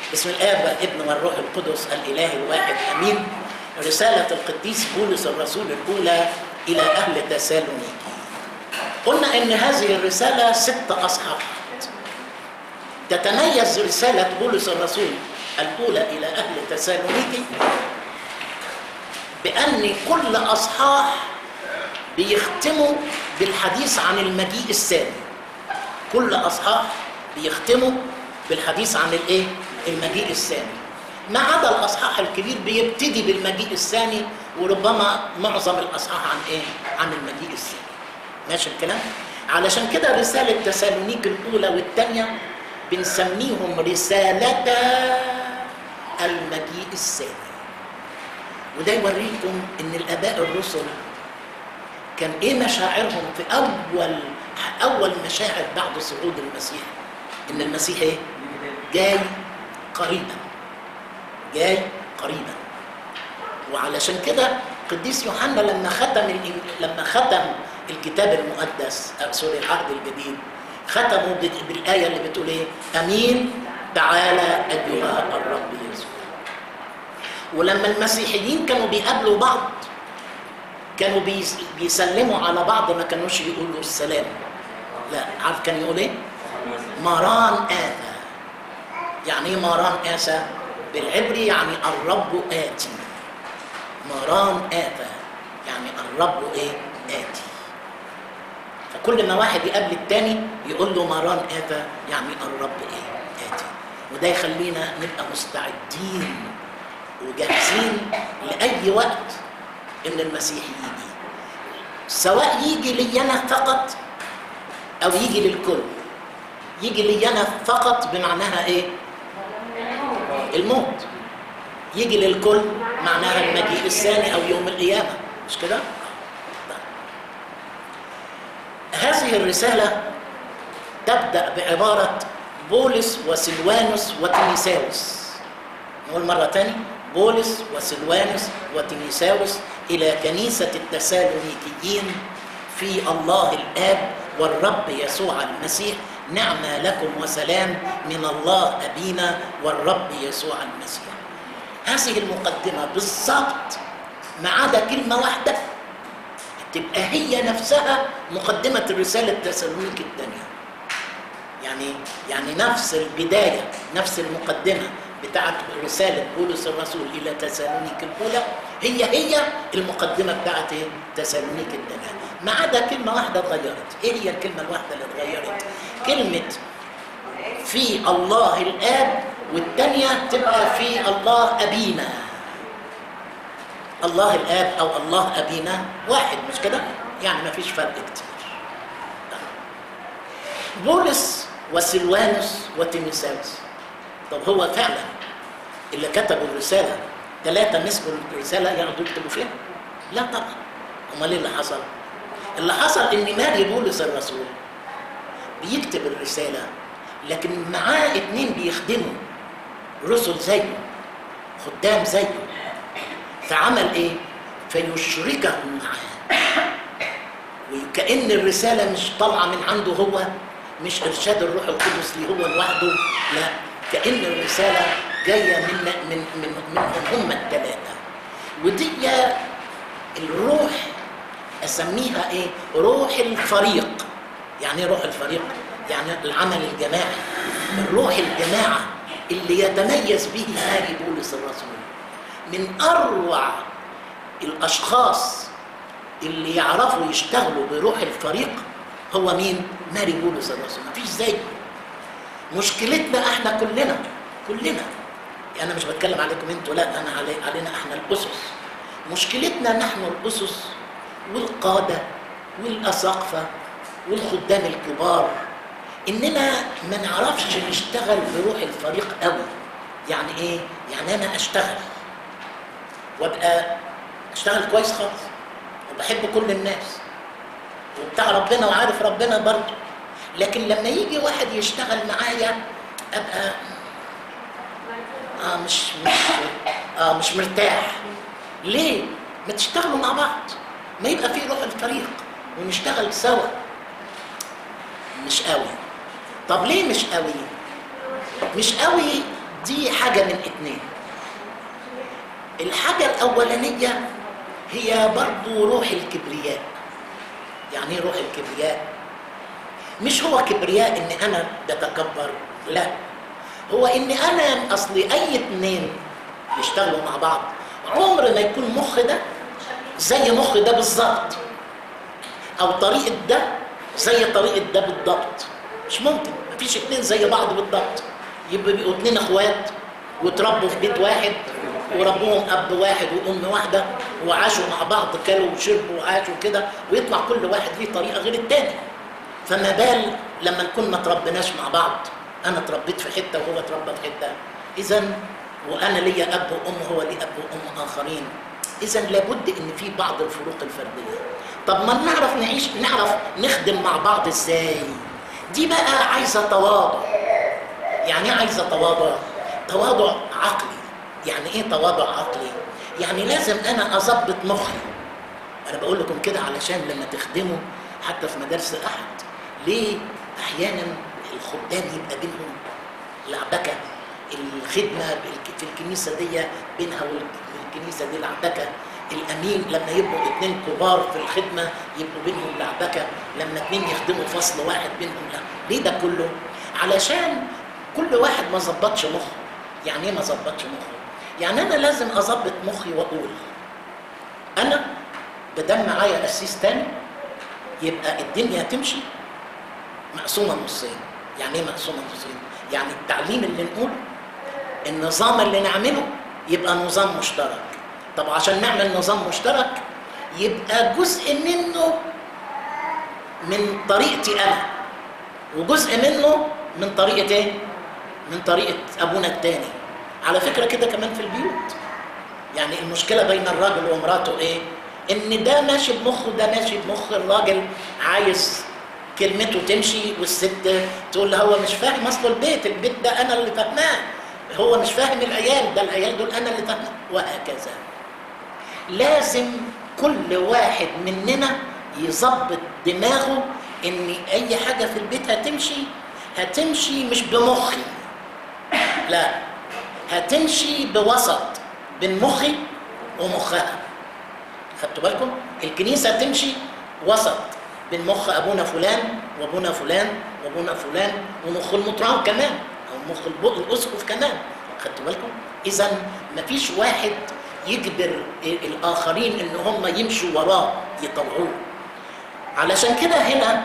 بسم الاب والابن والروح القدس الاله الواحد امين رساله القديس بولس الرسول الاولى الى اهل تسالونيكي قلنا ان هذه الرساله ست اصحاحات تتميز رساله بولس الرسول الاولى الى اهل تسالونيكي بان كل اصحاح بيختموا بالحديث عن المجيء الثاني كل اصحاح بيختموا بالحديث عن الايه المجيء الثاني ما عدا الاصحاح الكبير بيبتدي بالمجيء الثاني وربما معظم الاصحاح عن ايه عن المجيء الثاني ماشي الكلام علشان كده رساله تسالونيك الاولى والثانيه بنسميهم رسالتا المجيء الثاني وده يوريكم ان الاباء الرسل كان ايه مشاعرهم في اول اول مشاعر بعد صعود المسيح ان المسيح ايه جاي قريبا جاي قريبا وعلشان كده قديس يوحنا لما ختم الإن- لما ختم الكتاب المقدس أو سوري العهد الجديد ختموا بال- بالايه اللي بتقول ايه امين تعالى ايها الرب يسوع ولما المسيحيين كانوا بيقابلوا بعض كانوا بيس- بيسلموا على بعض ما كانوش يقولوا السلام لا عارف كان يقول ايه مران آتى يعني ايه مران آتى بالعبري يعني الرب آتي مران آتى يعني الرب ايه آتي فكل ما واحد يقابل التاني يقول له مران آتى يعني الرب ايه آتي وده يخلينا نبقى مستعدين وجاهزين لأي وقت إن المسيح يجي سواء يجي لي أنا فقط أو يجي للكل يجي لي أنا فقط بمعناها إيه؟ الموت يجي للكل معناها المجيء الثاني أو يوم القيامة مش كده؟ طيب. هذه الرسالة تبدأ بعبارة بولس وسلوانوس وتيميساوس نقول مرة تاني بولس وسلوانوس وتيميساوس إلى كنيسة التسالونيكيين في الله الآب والرب يسوع المسيح نعمة لكم وسلام من الله أبينا والرب يسوع المسيح هذه المقدمة بالضبط ما عدا كلمة واحدة تبقى هي نفسها مقدمة الرسالة التسالونيك الثانية يعني يعني نفس البداية نفس المقدمة بتاعت رسالة بولس الرسول إلى تسالونيك الأولى هي هي المقدمة بتاعت إيه؟ تسالونيك الثانية ما عدا كلمة واحدة اتغيرت إيه هي الكلمة الواحدة اللي اتغيرت؟ كلمة في الله الآب والثانية تبقى في الله أبينا الله الآب أو الله أبينا واحد مش كده؟ يعني ما فيش فرق كتير بولس وسلوانوس وتيميساوس طب هو فعلا اللي كتبوا الرسالة ثلاثة مسكوا الرسالة يقعدوا يكتبوا فيها؟ لا طبعا أمال إيه اللي حصل؟ اللي حصل إن ماري بولس الرسول بيكتب الرسالة لكن معاه اتنين بيخدموا رسل زيه خدام زيه فعمل ايه؟ فيشركهم معاه وكأن الرسالة مش طالعة من عنده هو مش إرشاد الروح القدس ليه هو لوحده لا كأن الرسالة جاية من من من منهم هم الثلاثة ودي الروح أسميها إيه؟ روح الفريق يعني إيه روح الفريق؟ يعني العمل الجماعي الروح الجماعة اللي يتميز به ماري بولس الرسول من أروع الأشخاص اللي يعرفوا يشتغلوا بروح الفريق هو مين؟ ماري بولس الرسول مفيش زيه مشكلتنا احنا كلنا كلنا انا مش بتكلم عليكم انتوا لا انا علي علينا احنا الاسس مشكلتنا نحن الاسس والقاده والاساقفه والخدام الكبار اننا ما نعرفش نشتغل بروح الفريق قوي يعني ايه يعني انا اشتغل وابقى اشتغل كويس خالص وبحب كل الناس وبتاع ربنا وعارف ربنا برضه لكن لما يجي واحد يشتغل معايا ابقى اه مش مش اه مش مرتاح ليه؟ ما تشتغلوا مع بعض ما يبقى في روح الفريق ونشتغل سوا مش قوي طب ليه مش قوي؟ مش قوي دي حاجة من اتنين الحاجة الأولانية هي برضو روح الكبرياء يعني ايه روح الكبرياء مش هو كبرياء ان انا بتكبر لا هو ان انا اصلي اي اتنين يشتغلوا مع بعض عمر ما يكون مخ ده زي مخ ده بالظبط او طريقه ده زي طريقه ده بالضبط مش ممكن مفيش اتنين زي بعض بالضبط يبقى بيبقوا اتنين اخوات وتربوا في بيت واحد وربوهم اب واحد وام واحده وعاشوا مع بعض كلوا وشربوا وعاشوا كده ويطلع كل واحد ليه طريقه غير التاني فما بال لما نكون ما تربناش مع بعض انا اتربيت في حته وهو اتربى في حته اذا وانا ليا اب وام هو ليه اب وام اخرين اذا لابد ان في بعض الفروق الفرديه طب ما نعرف نعيش نعرف نخدم مع بعض ازاي دي بقى عايزه تواضع يعني ايه عايزه تواضع تواضع عقلي يعني ايه تواضع عقلي يعني لازم انا اظبط مخي انا بقول لكم كده علشان لما تخدموا حتى في مدارس الاحد ليه احيانا الخدام يبقى بينهم لعبكه الخدمه في الكنيسه دي بينها والكنيسه دي لعبكه الامين لما يبقوا اتنين كبار في الخدمه يبقوا بينهم لعبكه لما اتنين يخدموا فصل واحد بينهم لا ليه ده كله علشان كل واحد ما ظبطش مخه يعني ايه ما ظبطش مخه يعني انا لازم اظبط مخي واقول انا بدم معايا قسيس تاني يبقى الدنيا تمشي مقسومه نصين يعني ايه مقسومه نصين يعني التعليم اللي نقوله النظام اللي نعمله يبقى نظام مشترك طب عشان نعمل نظام مشترك يبقى جزء منه من طريقتي انا وجزء منه من طريقه ايه من طريقه ابونا التاني على فكره كده كمان في البيوت يعني المشكله بين الراجل ومراته ايه ان ده ماشي بمخه ده ماشي بمخ الراجل عايز كلمته تمشي والست تقول له هو مش فاهم اصل البيت البيت ده انا اللي فاهماه هو مش فاهم العيال ده العيال دول انا اللي فاهمه وهكذا لازم كل واحد مننا يظبط دماغه ان اي حاجه في البيت هتمشي هتمشي مش بمخي لا هتمشي بوسط بين مخي ومخها خدتوا بالكم الكنيسه تمشي وسط بين مخ ابونا فلان وابونا فلان وابونا فلان ومخ المطران كمان او مخ الاسقف كمان خدتوا بالكم اذا مفيش واحد يجبر الاخرين ان هم يمشوا وراه يطوعوه علشان كده هنا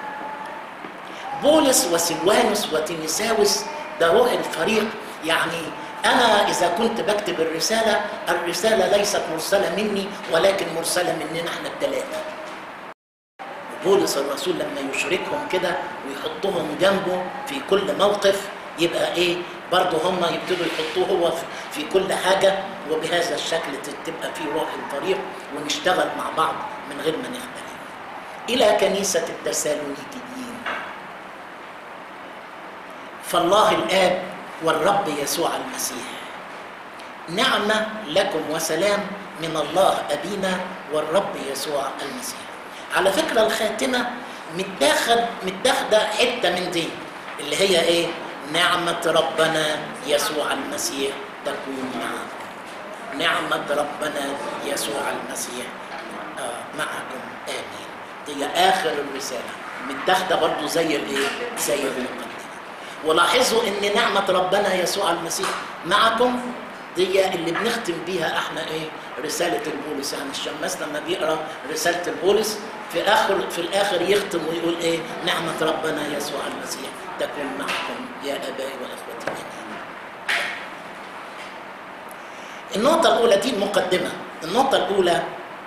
بولس وسلوانوس وتيميساوس ده روح الفريق يعني انا اذا كنت بكتب الرساله الرساله ليست مرسله مني ولكن مرسله مننا احنا الثلاثه بولس الرسول لما يشركهم كده ويحطهم جنبه في كل موقف يبقى ايه برضه هم يبتدوا يحطوه هو في كل حاجة وبهذا الشكل تبقى في روح الفريق ونشتغل مع بعض من غير ما نختلف إلى كنيسة التسالونيكيين فالله الآب والرب يسوع المسيح نعمة لكم وسلام من الله أبينا والرب يسوع المسيح على فكرة الخاتمة متاخد متاخدة حتة من دي اللي هي ايه نعمة ربنا يسوع المسيح تكون معكم نعمة ربنا يسوع المسيح آه معكم آمين دي آخر الرسالة متاخدة برضو زي الايه زي المقدمة ولاحظوا ان نعمة ربنا يسوع المسيح معكم دي اللي بنختم بيها احنا ايه رسالة البولس يعني الشماس لما بيقرا رسالة البولس في اخر في الاخر يختم ويقول ايه نعمة ربنا يسوع المسيح تكون معكم يا ابائي واخوتي النقطة الأولى دي المقدمة النقطة الأولى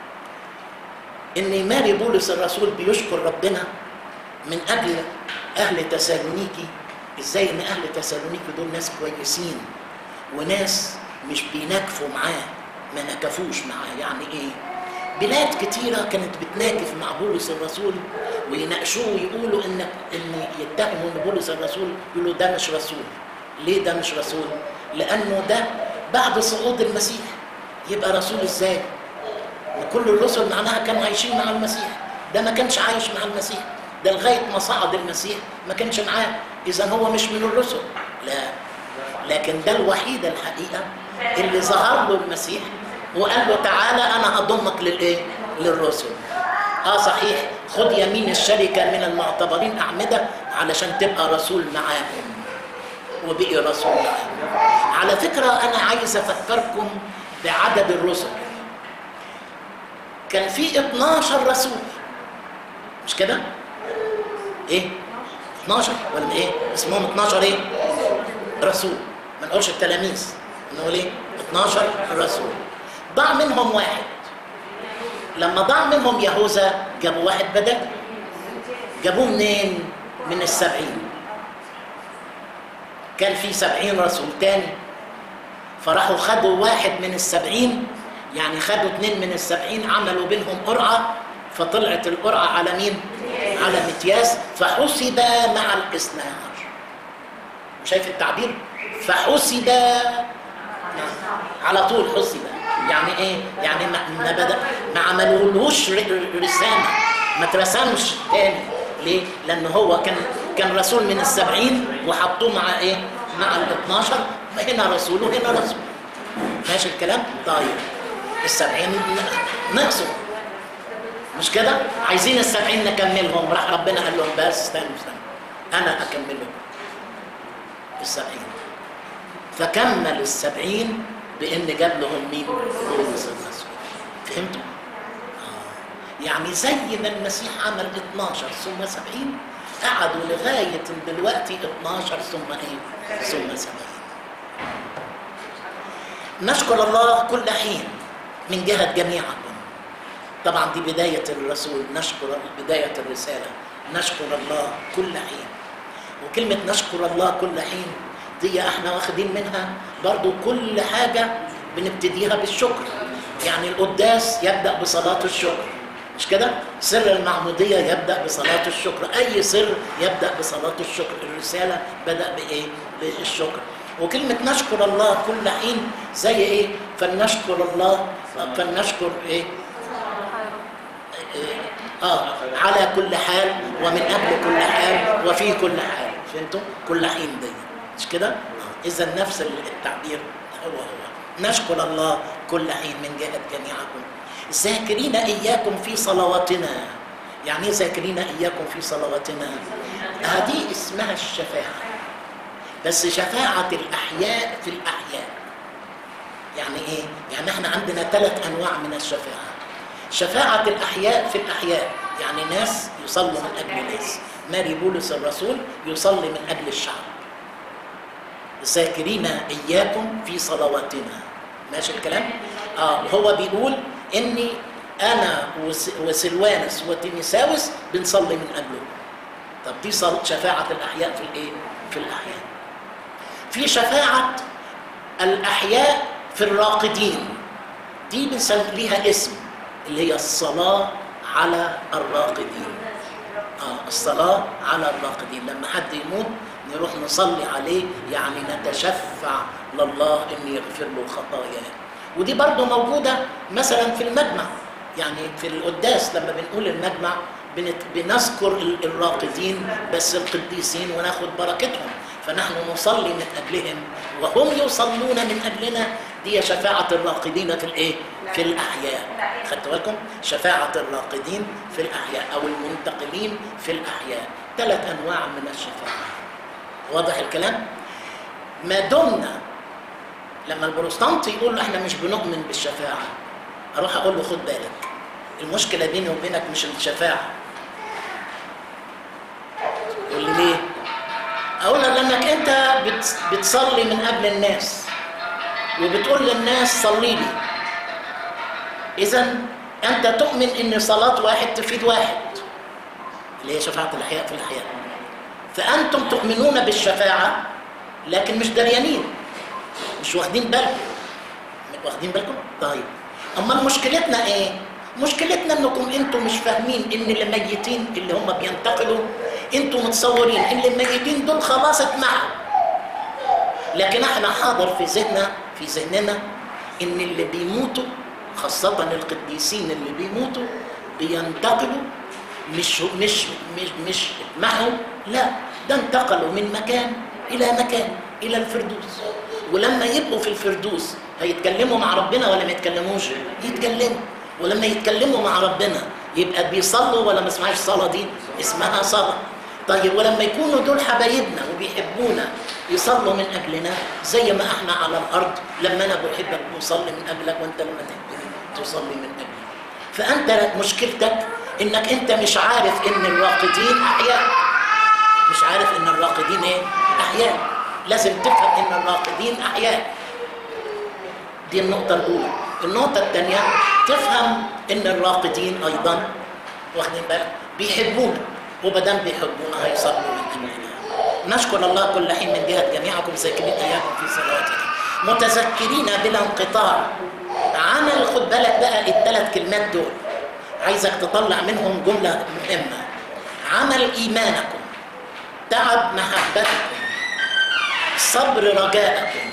إن ماري بولس الرسول بيشكر ربنا من أجل أهل تسالونيكي إزاي إن أهل تسالونيكي دول ناس كويسين وناس مش بيناكفوا معاه ما نكفوش معاه يعني إيه بلاد كتيرة كانت بتناكف مع بولس الرسول ويناقشوه ويقولوا إن إن يتهموا إن بولس الرسول يقولوا ده مش رسول ليه ده مش رسول؟ لأنه ده بعد صعود المسيح يبقى رسول ازاي وكل الرسل معناها كانوا عايشين مع المسيح ده ما كانش عايش مع المسيح ده لغايه ما صعد المسيح ما كانش معاه اذا هو مش من الرسل لا لكن ده الوحيد الحقيقه اللي ظهر له المسيح وقال له تعالى انا هضمك للايه للرسل اه صحيح خد يمين الشركه من المعتبرين اعمده علشان تبقى رسول معاهم وبقي رسول معاهم على فكره انا عايز افكركم بعدد الرسل كان في 12 رسول مش كده ايه 12 ولا ايه اسمهم 12 ايه رسول ما نقولش التلاميذ نقول ايه 12 رسول ضاع منهم واحد لما ضاع منهم يهوذا جابوا واحد بدل جابوه منين من السبعين كان في سبعين رسول تاني فراحوا خدوا واحد من السبعين يعني خدوا اتنين من السبعين عملوا بينهم قرعة فطلعت القرعة على مين؟ على متياس فحسب مع الاثنى عشر شايف التعبير؟ فحسب على طول حسب يعني ايه؟ يعني ما, ما بدا ما عملولهوش رسامة ما اترسمش تاني ليه؟ لأن هو كان كان رسول من السبعين وحطوه مع ايه؟ مع ال 12 هنا رسول وهنا رسول ماشي الكلام؟ طيب السبعين نقصوا مش كده؟ عايزين السبعين نكملهم راح ربنا قال لهم بس استنوا استنوا انا اكملهم السبعين فكمل السبعين بان جاب لهم مين؟ بولس الرسول فهمتوا؟ آه. يعني زي ما المسيح عمل 12 ثم 70 قعدوا لغايه دلوقتي 12 ثم ايه؟ ثم 70 نشكر الله كل حين من جهة جميعكم طبعا دي بداية الرسول نشكر بداية الرسالة نشكر الله كل حين وكلمة نشكر الله كل حين دي احنا واخدين منها برضو كل حاجة بنبتديها بالشكر يعني القداس يبدأ بصلاة الشكر مش كده؟ سر المعمودية يبدأ بصلاة الشكر أي سر يبدأ بصلاة الشكر الرسالة بدأ بإيه؟ بالشكر وكلمة نشكر الله كل حين زي ايه؟ فلنشكر الله فلنشكر ايه؟ اه على كل حال ومن قبل كل حال وفي كل حال فهمتوا؟ كل حين دي مش كده؟ آه. اذا نفس التعبير هو هو نشكر الله كل حين من جهة جميعكم ذاكرين اياكم في صلواتنا يعني ايه ذاكرين اياكم في صلواتنا؟ هذه اسمها الشفاعه بس شفاعة الأحياء في الأحياء يعني إيه؟ يعني إحنا عندنا ثلاث أنواع من الشفاعة شفاعة الأحياء في الأحياء يعني ناس يصلوا من أجل ناس ماري بولس الرسول يصلي من أجل الشعب ذاكرين إياكم في صلواتنا ماشي الكلام؟ آه هو بيقول إني أنا وسلوانس وتيميساوس بنصلي من أجله طب دي شفاعة الأحياء في الإيه؟ في الأحياء في شفاعة الأحياء في الراقدين دي بنسميها اسم اللي هي الصلاة على الراقدين آه الصلاة على الراقدين لما حد يموت نروح نصلي عليه يعني نتشفع لله ان يغفر له خطاياه ودي برضو موجودة مثلا في المجمع يعني في القداس لما بنقول المجمع بنذكر الراقدين بس القديسين وناخد بركتهم فنحن نصلي من اجلهم وهم يصلون من اجلنا دي شفاعة الراقدين في الايه؟ في الاحياء خدتوا بالكم؟ شفاعة الراقدين في الاحياء او المنتقلين في الاحياء ثلاث انواع من الشفاعة واضح الكلام؟ ما دمنا لما البروتستانت يقول احنا مش بنؤمن بالشفاعة اروح اقول له خد بالك المشكلة بيني وبينك مش الشفاعة يقول لي ليه؟ اقول لانك انت بتصلي من قبل الناس وبتقول للناس صلي لي اذا انت تؤمن ان صلاه واحد تفيد واحد اللي هي شفاعه الاحياء في الاحياء فانتم تؤمنون بالشفاعه لكن مش دريانين مش واخدين بالكم واخدين بالكم طيب اما مشكلتنا ايه مشكلتنا انكم انتم مش فاهمين ان الميتين اللي هم بينتقلوا انتم متصورين ان الميتين دول خلاص اتمحوا لكن احنا حاضر في ذهننا في ذهننا ان اللي بيموتوا خاصة القديسين اللي بيموتوا بينتقلوا مش مش مش مش اتمحوا لا ده انتقلوا من مكان الى مكان الى الفردوس ولما يبقوا في الفردوس هيتكلموا مع ربنا ولا ما يتكلموش يتكلموا ولما يتكلموا مع ربنا يبقى بيصلوا ولا ما اسمهاش صلاه دي اسمها صلاه طيب ولما يكونوا دول حبايبنا وبيحبونا يصلوا من اجلنا زي ما احنا على الارض لما انا بحبك بصلي من اجلك وانت لما تحبني تصلي من اجلي فانت مشكلتك انك انت مش عارف ان الراقدين احياء مش عارف ان الراقدين ايه احياء لازم تفهم ان الراقدين احياء دي النقطة الأولى النقطة الثانية تفهم إن الراقدين أيضا واخدين بالك بيحبونا وبدام بيحبونا هيصلوا من أجلنا نشكر الله كل حين من جهة جميعكم ذاكرين إياكم في صلواتنا متذكرين بلا انقطاع عمل خد بالك بقى الثلاث كلمات دول عايزك تطلع منهم جملة مهمة عمل إيمانكم تعب محبتكم صبر رجاءكم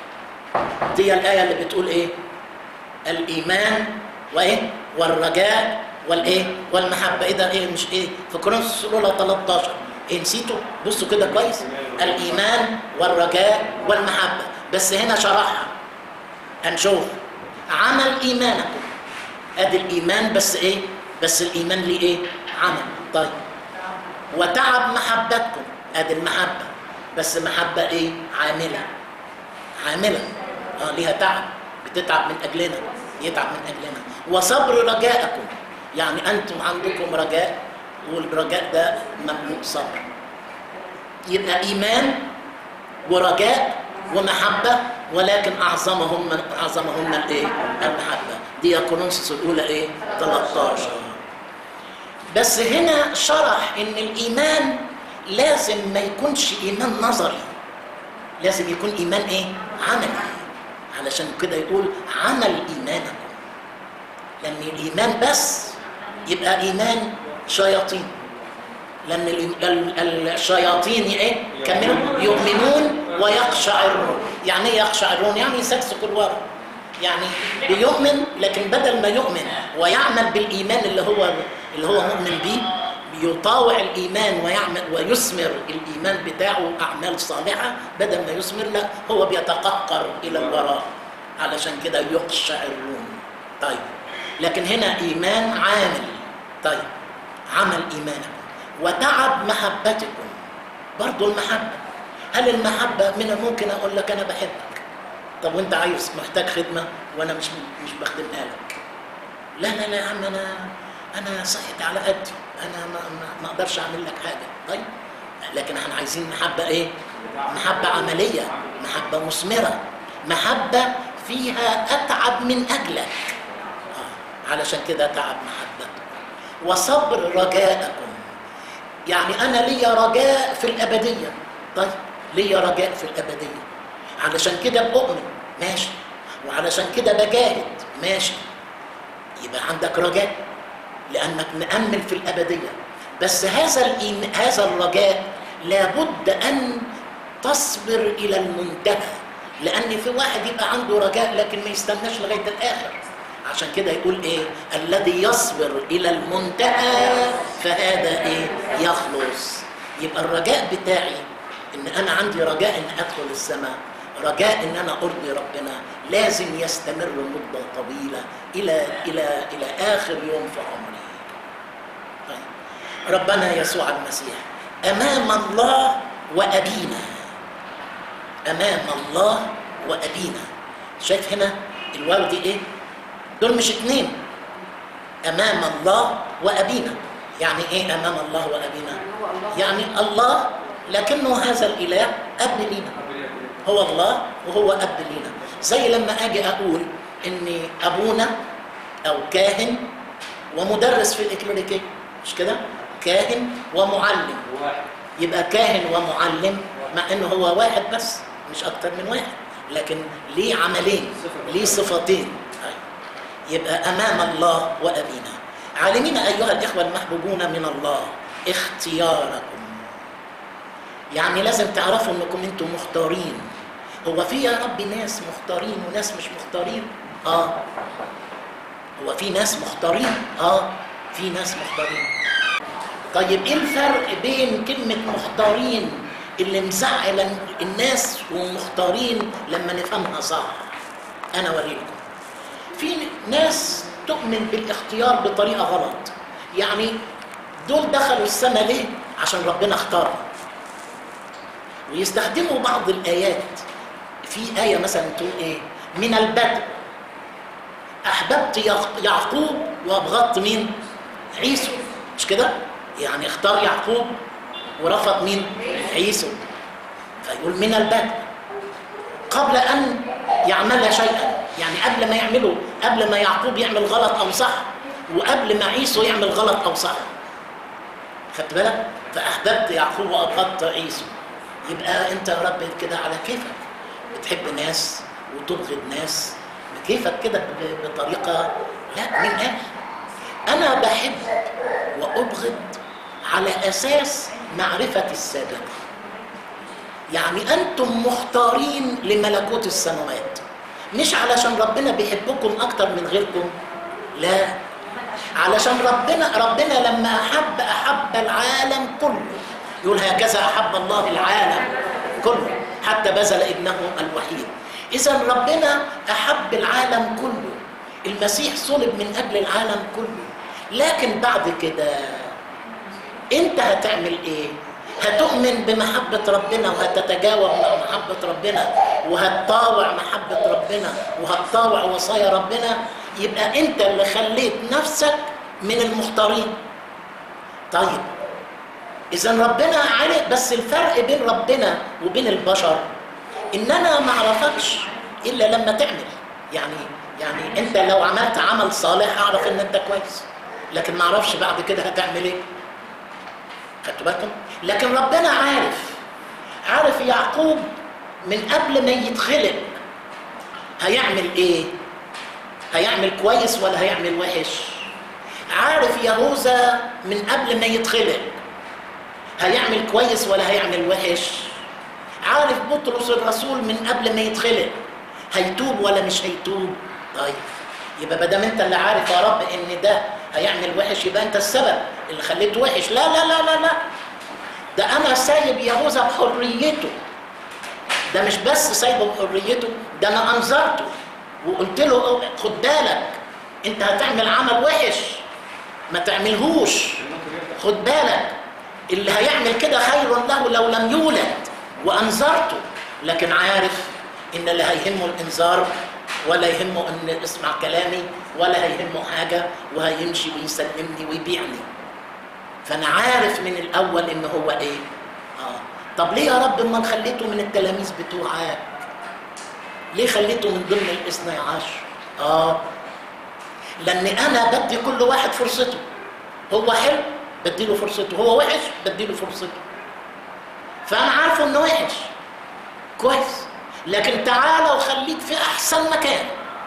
دي الآية اللي بتقول إيه؟ الإيمان وإيه؟ والرجاء والإيه؟ والمحبة إيه ده إيه مش إيه؟ في كورنثوس الأولى 13 إيه نسيتوا؟ بصوا كده كويس الإيمان والرجاء والمحبة بس هنا شرحها هنشوف عمل إيمانكم أدي الإيمان بس إيه؟ بس الإيمان ليه إيه؟ عمل طيب وتعب محبتكم أدي المحبة بس محبة إيه؟ عاملة عاملة اه ليها تعب بتتعب من اجلنا يتعب من اجلنا وصبر رجاءكم يعني انتم عندكم رجاء والرجاء ده مملوء صبر يبقى ايمان ورجاء ومحبه ولكن اعظمهم من اعظمهن الايه؟ المحبه دي كورنثوس الاولى ايه؟ 13 بس هنا شرح ان الايمان لازم ما يكونش ايمان نظري لازم يكون ايمان ايه عملي علشان كده يقول عمل ايمانكم لان الايمان بس يبقى ايمان شياطين لان ال- ال- الشياطين ايه كملوا يؤمنون ويقشعرون يعني ايه يقشعرون يعني يسكسكوا الورق يعني بيؤمن لكن بدل ما يؤمن ويعمل بالايمان اللي هو اللي هو مؤمن بيه يطاوع الايمان ويعمل ويثمر الايمان بتاعه اعمال صالحه بدل ما يثمر لا هو بيتقهقر الى الوراء علشان كده يقشعرون طيب لكن هنا ايمان عامل طيب عمل ايمانكم وتعب محبتكم برضو المحبه هل المحبه من الممكن اقول لك انا بحبك طب وانت عايز محتاج خدمه وانا مش مش بخدمها لك لا لا لا يا عم انا انا صحت على قدي انا ما, ما, ما اقدرش اعمل لك حاجه طيب لكن احنا عايزين محبه ايه محبه عمليه محبه مثمره محبه فيها اتعب من اجلك آه. علشان كده تعب محبتكم وصبر رجاءكم يعني انا ليا رجاء في الابديه طيب ليا رجاء في الابديه علشان كده بؤمن ماشي وعلشان كده بجاهد ماشي يبقى عندك رجاء لانك مأمل في الابديه بس هذا الإيم... هذا الرجاء لابد ان تصبر الى المنتهى لان في واحد يبقى عنده رجاء لكن ما يستناش لغايه الاخر عشان كده يقول ايه الذي يصبر الى المنتهى فهذا ايه يخلص يبقى الرجاء بتاعي ان انا عندي رجاء ان ادخل السماء رجاء ان انا ارضي ربنا لازم يستمر مده طويله الى الى الى اخر يوم في عمري طيب ربنا يسوع المسيح امام الله وابينا امام الله وابينا شايف هنا الواو دي ايه دول مش اتنين امام الله وابينا يعني ايه امام الله وابينا يعني الله لكنه هذا الاله اب لينا هو الله وهو اب لينا زي لما اجي اقول ان ابونا او كاهن ومدرس في الاكليريكيه مش كده كاهن ومعلم يبقى كاهن ومعلم مع انه هو واحد بس مش اكتر من واحد لكن ليه عملين ليه صفتين يبقى امام الله وابينا عالمين ايها الاخوه المحبوبون من الله اختياركم يعني لازم تعرفوا انكم انتم مختارين هو في يا رب ناس مختارين وناس مش مختارين اه هو في ناس مختارين اه في ناس مختارين طيب ايه الفرق بين كلمة مختارين اللي مزعل الناس ومختارين لما نفهمها صح انا اوريكم في ناس تؤمن بالاختيار بطريقه غلط يعني دول دخلوا السنه ليه عشان ربنا اختارهم ويستخدموا بعض الايات في ايه مثلا تقول ايه من البدء احببت يعقوب وابغضت مين عيسو مش كده يعني اختار يعقوب ورفض مين عيسو فيقول من البدء قبل ان يعمل شيئا يعني قبل ما يعمله قبل ما يعقوب يعمل غلط او صح وقبل ما عيسو يعمل غلط او صح خدت بالك فاحببت يعقوب وابغضت عيسو يبقى انت يا رب كده على كيفك بتحب ناس وتبغض ناس بكيفك كده بطريقه لا من اجل انا بحب وابغض على اساس معرفه السابق يعني انتم مختارين لملكوت السماوات مش علشان ربنا بيحبكم اكتر من غيركم لا علشان ربنا ربنا لما احب احب العالم كله يقول هكذا احب الله العالم كله حتى بذل ابنه الوحيد اذا ربنا احب العالم كله المسيح صلب من اجل العالم كله لكن بعد كده انت هتعمل ايه هتؤمن بمحبة ربنا وهتتجاوب مع محبة ربنا وهتطاوع محبة ربنا وهتطاوع وصايا ربنا يبقى انت اللي خليت نفسك من المختارين طيب اذا ربنا عارف بس الفرق بين ربنا وبين البشر ان انا ما اعرفكش الا لما تعمل يعني يعني انت لو عملت عمل صالح اعرف ان انت كويس لكن ما اعرفش بعد كده هتعمل ايه خدتوا بالكم لكن ربنا عارف عارف يعقوب من قبل ما يتخلق هيعمل ايه هيعمل كويس ولا هيعمل وحش عارف يهوذا من قبل ما يتخلق هيعمل كويس ولا هيعمل وحش عارف بطرس الرسول من قبل ما يتخلق هيتوب ولا مش هيتوب طيب يبقى ما دام انت اللي عارف يا رب ان ده هيعمل وحش يبقى انت السبب اللي خليته وحش لا لا لا لا لا ده انا سايب يهوذا بحريته ده مش بس سايبه بحريته ده انا انذرته وقلت له خد بالك انت هتعمل عمل وحش ما تعملهوش خد بالك اللي هيعمل كده خير له لو لم يولد وانذرته لكن عارف ان اللي هيهمه الانذار ولا يهمه ان اسمع كلامي ولا هيهمه حاجه وهيمشي ويسلمني ويبيعني فانا عارف من الاول ان هو ايه اه طب ليه يا رب ما خليته من التلاميذ بتوعك ليه خليته من ضمن الاثني عشر اه لان انا بدي كل واحد فرصته هو حلو بديله فرصته هو وحش بديله فرصته فانا عارفه انه وحش كويس لكن تعالى وخليك في احسن مكان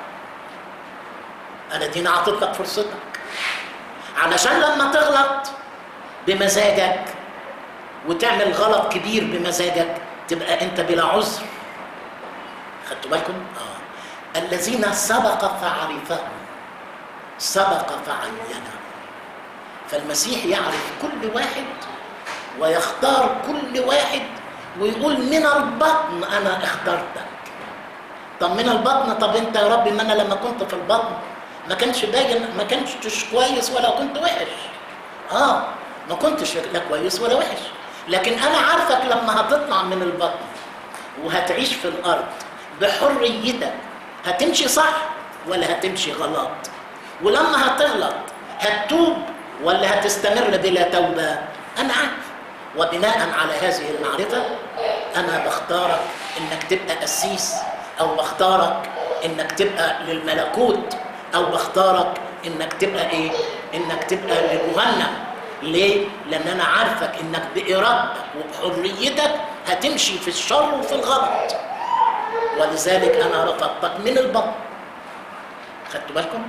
انا دينا اعطيت لك فرصتك علشان لما تغلط بمزاجك وتعمل غلط كبير بمزاجك تبقى انت بلا عذر خدتوا بالكم اه الذين سبق فعرفهم سبق فعينهم فالمسيح يعرف كل واحد ويختار كل واحد ويقول من البطن انا اخترتك طب من البطن طب انت يا رب ما انا لما كنت في البطن ما كانش باين ما كنتش كويس ولا كنت وحش اه ما كنتش لا كويس ولا وحش لكن انا عارفك لما هتطلع من البطن وهتعيش في الارض بحريتك هتمشي صح ولا هتمشي غلط ولما هتغلط هتتوب ولا هتستمر بلا توبه انا عارف وبناء على هذه المعرفه انا بختارك انك تبقى قسيس او بختارك انك تبقى للملكوت او بختارك انك تبقى ايه انك تبقى للمغنى ليه لان انا عارفك انك بارادتك وبحريتك هتمشي في الشر وفي الغلط ولذلك انا رفضتك من البطن خدتوا بالكم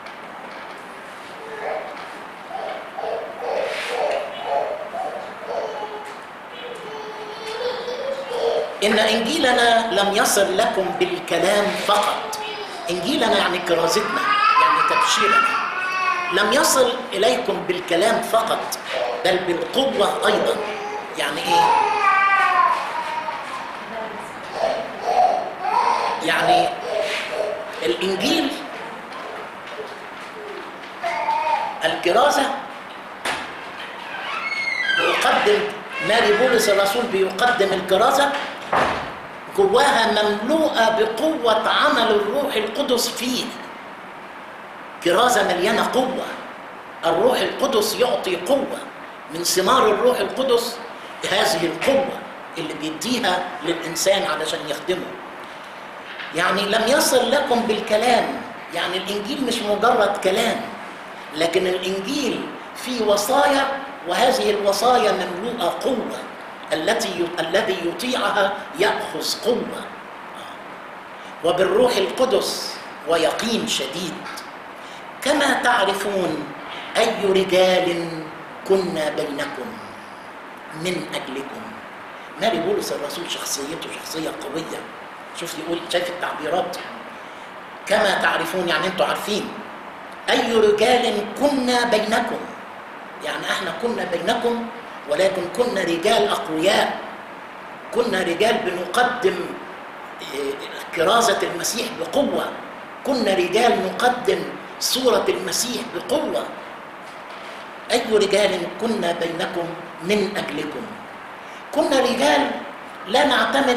إن إنجيلنا لم يصل لكم بالكلام فقط إنجيلنا يعني كرازتنا يعني تبشيرنا لم يصل إليكم بالكلام فقط بل بالقوة أيضا يعني إيه؟ يعني الانجيل الكرازه بيقدم ماري بولس الرسول بيقدم الكرازه جواها مملوءه بقوه عمل الروح القدس فيه كرازه مليانه قوه الروح القدس يعطي قوه من ثمار الروح القدس هذه القوه اللي بيديها للانسان علشان يخدمه يعني لم يصل لكم بالكلام يعني الانجيل مش مجرد كلام لكن الانجيل فيه وصايا وهذه الوصايا مملوءه قوه التي الذي يطيعها ياخذ قوه وبالروح القدس ويقين شديد كما تعرفون اي رجال كنا بينكم من اجلكم ماري بولس الرسول شخصيته شخصيه قويه شوف يقول شايف التعبيرات كما تعرفون يعني انتوا عارفين اي رجال كنا بينكم يعني احنا كنا بينكم ولكن كنا رجال اقوياء كنا رجال بنقدم كرازه المسيح بقوه كنا رجال نقدم صوره المسيح بقوه اي رجال كنا بينكم من اجلكم كنا رجال لا نعتمد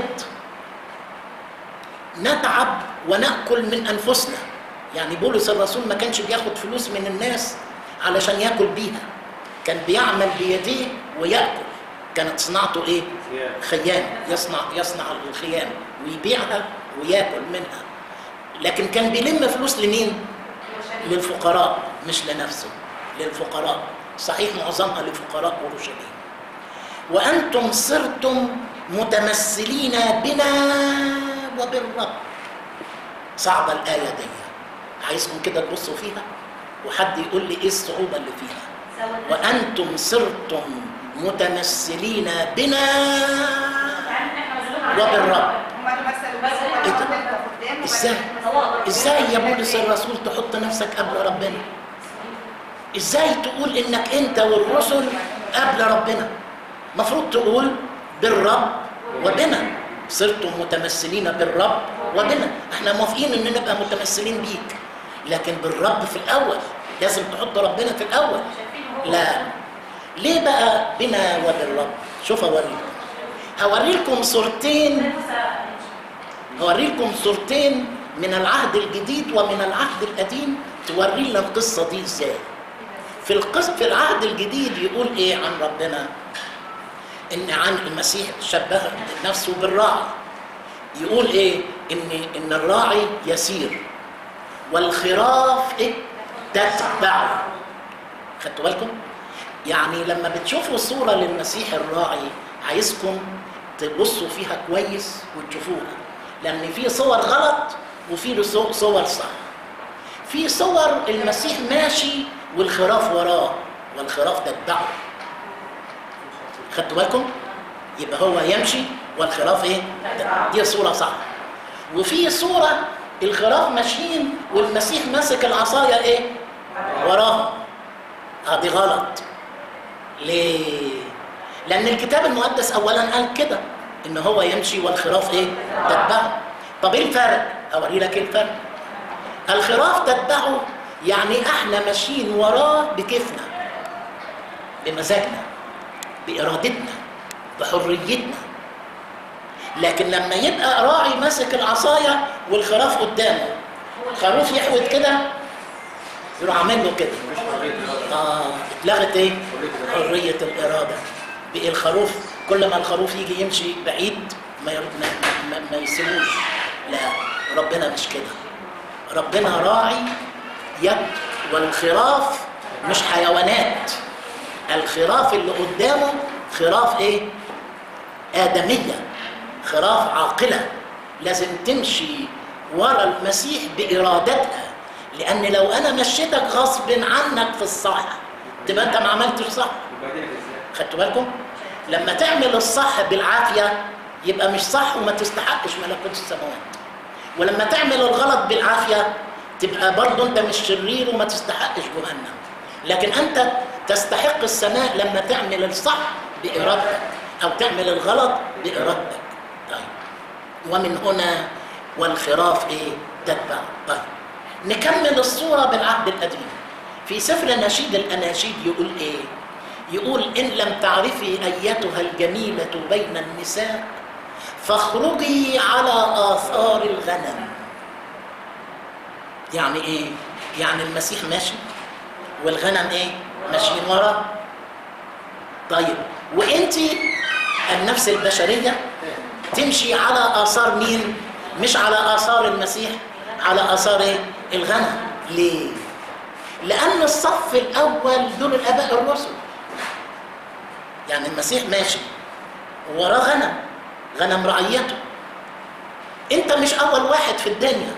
نتعب وناكل من انفسنا يعني بولس الرسول ما كانش بياخد فلوس من الناس علشان ياكل بيها كان بيعمل بيديه وياكل كانت صناعته ايه خيام يصنع يصنع الخيام ويبيعها وياكل منها لكن كان بيلم فلوس لمين للفقراء مش لنفسه للفقراء صحيح معظمها لفقراء اورشليم وانتم صرتم متمثلين بنا وبالرب صعبه الايه دي عايزكم كده تبصوا فيها وحد يقول لي ايه الصعوبه اللي فيها وانتم صرتم متمثلين بنا وبالرب ايه ده ازاي ازاي يا بولس الرسول تحط نفسك قبل ربنا ازاي تقول انك انت والرسل قبل ربنا مفروض تقول بالرب وبنا صرتم متمثلين بالرب وبنا احنا موافقين ان نبقى متمثلين بيك لكن بالرب في الاول لازم تحط ربنا في الاول لا ليه بقى بنا وبالرب شوف اوريكم هوريكم صورتين هوريكم صورتين من العهد الجديد ومن العهد القديم توري لنا القصه دي ازاي في القص في العهد الجديد يقول ايه عن ربنا ان عن المسيح شبه نفسه بالراعي يقول ايه ان ان الراعي يسير والخراف ايه تتبعه خدتوا بالكم يعني لما بتشوفوا صوره للمسيح الراعي عايزكم تبصوا فيها كويس وتشوفوها لان في صور غلط وفي صور صح في صور المسيح ماشي والخراف وراه والخراف تتبعه خدتوا بالكم يبقى هو يمشي والخراف ايه دي صوره صح وفي صوره الخراف ماشيين والمسيح ماسك العصايه ايه وراه اه دي غلط ليه لان الكتاب المقدس اولا قال كده ان هو يمشي والخراف ايه تتبعه طب ايه الفرق اوري لك ايه الفرق الخراف تتبعه يعني احنا ماشيين وراه بكيفنا بمزاجنا بارادتنا بحريتنا لكن لما يبقى راعي ماسك العصايه والخراف قدامه خروف يحود كده يروح عامل له كده اه اتلغت ايه حريه الاراده بقى الخروف كل ما الخروف يجي يمشي بعيد ما ير... ما, ما, ما يسيبوش لا ربنا مش كده ربنا راعي يد والخراف مش حيوانات الخراف اللي قدامه خراف ايه آدمية خراف عاقلة لازم تمشي ورا المسيح بإرادتها لأن لو أنا مشيتك غصب عنك في الصح تبقى أنت ما عملتش صح خدتوا بالكم؟ لما تعمل الصح بالعافية يبقى مش صح وما تستحقش ملكوت السماوات ولما تعمل الغلط بالعافية تبقى برضه أنت مش شرير وما تستحقش جهنم لكن أنت تستحق السماء لما تعمل الصح بإرادتك أو تعمل الغلط بإرادتك طيب ومن هنا والخراف ايه تتبع طيب نكمل الصورة بالعهد القديم في سفر نشيد الأناشيد يقول ايه يقول إن لم تعرفي أيتها الجميلة بين النساء فاخرجي على آثار الغنم يعني ايه يعني المسيح ماشي والغنم ايه ماشيين وراه طيب وانت النفس البشريه تمشي على اثار مين مش على اثار المسيح على اثار ايه الغنم ليه لان الصف الاول دول الاباء الرسل يعني المسيح ماشي وراه غنم غنم رعيته انت مش اول واحد في الدنيا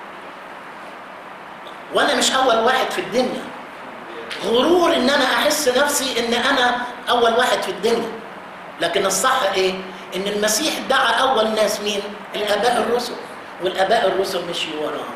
وانا مش اول واحد في الدنيا غرور ان انا احس نفسي ان انا اول واحد في الدنيا لكن الصح ايه ان المسيح دعا اول ناس مين الاباء الرسل والاباء الرسل مشيوا وراه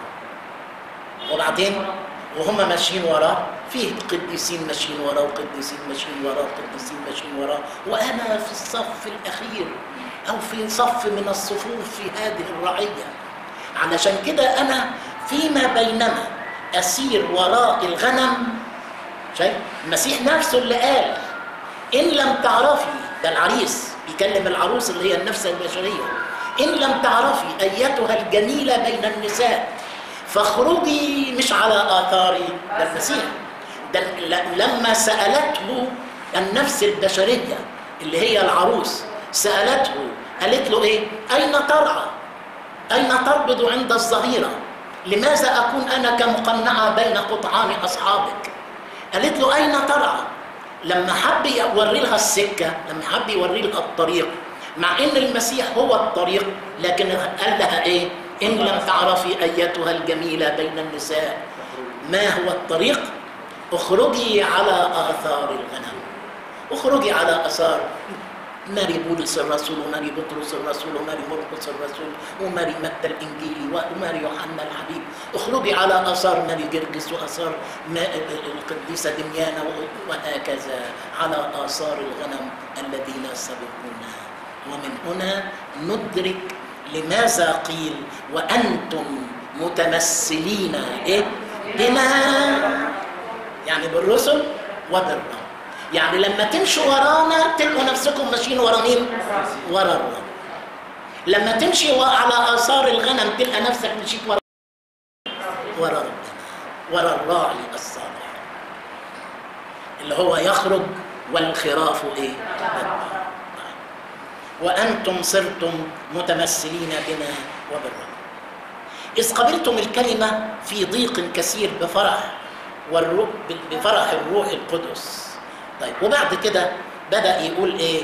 وبعدين وهم ماشيين وراه فيه قديسين ماشيين وراه وقديسين ماشيين وراه وقديسين ماشيين وراه وانا في الصف الاخير او في صف من الصفوف في هذه الرعيه علشان كده انا فيما بينما اسير وراء الغنم شايف المسيح نفسه اللي قال ان لم تعرفي ده العريس بيكلم العروس اللي هي النفس البشريه ان لم تعرفي ايتها الجميله بين النساء فاخرجي مش على اثار ده المسيح ده لما سالته النفس البشريه اللي هي العروس سالته قالت له ايه اين ترعى اين تربض عند الظهيره لماذا اكون انا كمقنعه بين قطعان اصحابك قالت له اين ترعى لما حب يوري لها السكه لما حب يوري لها الطريق مع ان المسيح هو الطريق لكن قال لها ايه ان لم تعرفي ايتها الجميله بين النساء ما هو الطريق اخرجي على اثار الغنم اخرجي على اثار ماري بولس الرسول وماري بطرس الرسول وماري مرقس الرسول وماري متى الانجيلي وماري يوحنا الحبيب اخرجي على اثار ماري جرجس واثار القديسه دميانه وهكذا على اثار الغنم الذين سبقونا ومن هنا ندرك لماذا قيل وانتم متمثلين ايه بنا يعني بالرسل وبالرب يعني لما تمشوا ورانا تلقوا نفسكم ماشيين ورا مين؟ ورا الرب. لما تمشي على اثار الغنم تلقى نفسك مشيت ورا ورا ربنا ورا الراعي الصالح اللي هو يخرج والخراف ايه؟ وانتم صرتم متمثلين بنا وبالرب. اذ قبلتم الكلمه في ضيق كثير بفرح والروح بفرح الروح القدس طيب وبعد كده بدأ يقول ايه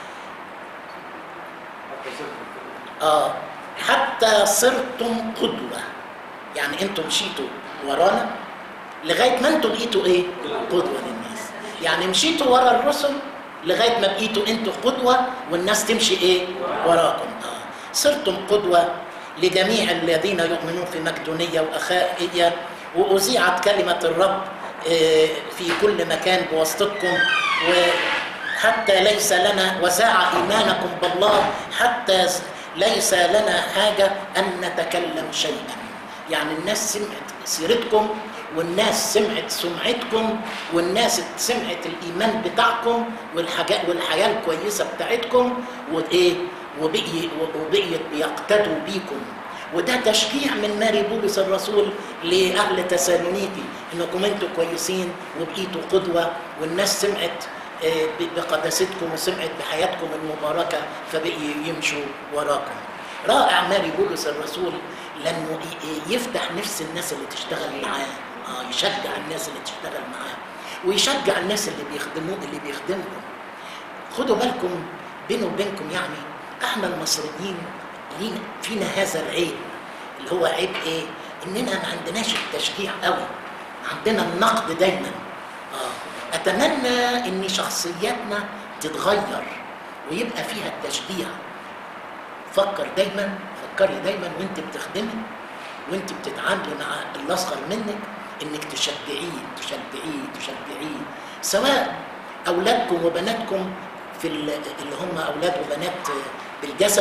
اه حتى صرتم قدوة يعني انتم مشيتوا ورانا لغاية ما انتم بقيتوا ايه قدوة للناس يعني مشيتوا ورا الرسل لغاية ما بقيتوا انتوا قدوة والناس تمشي ايه وراكم اه صرتم قدوة لجميع الذين يؤمنون في مقدونية وأخائية وأذيعت كلمة الرب في كل مكان بواسطتكم وحتى ليس لنا وساع ايمانكم بالله حتى ليس لنا حاجه ان نتكلم شيئا يعني الناس سمعت سيرتكم والناس سمعت سمعتكم والناس سمعت الايمان بتاعكم والحاجات والحياه الكويسه بتاعتكم وايه وبقي وبقيت بيقتدوا بيكم وده تشجيع من ماري بولس الرسول لاهل تسالونيكي انكم انتم كويسين وبقيتوا قدوه والناس سمعت بقداستكم وسمعت بحياتكم المباركه فبقي يمشوا وراكم. رائع ماري بولس الرسول لانه يفتح نفس الناس اللي تشتغل معاه اه يشجع الناس اللي تشتغل معاه ويشجع الناس اللي بيخدموه اللي بيخدمهم. خدوا بالكم بينه وبينكم يعني احنا المصريين لينا فينا هذا العيب اللي هو عيب ايه؟ اننا ما عندناش التشجيع قوي عندنا النقد دايما اه اتمنى ان شخصياتنا تتغير ويبقى فيها التشجيع فكر دايما فكري دايما وانت بتخدمي وانت بتتعاملي مع اللي اصغر منك انك تشجعيه تشجعيه تشجعيه سواء اولادكم وبناتكم في اللي هم اولاد وبنات بالجسد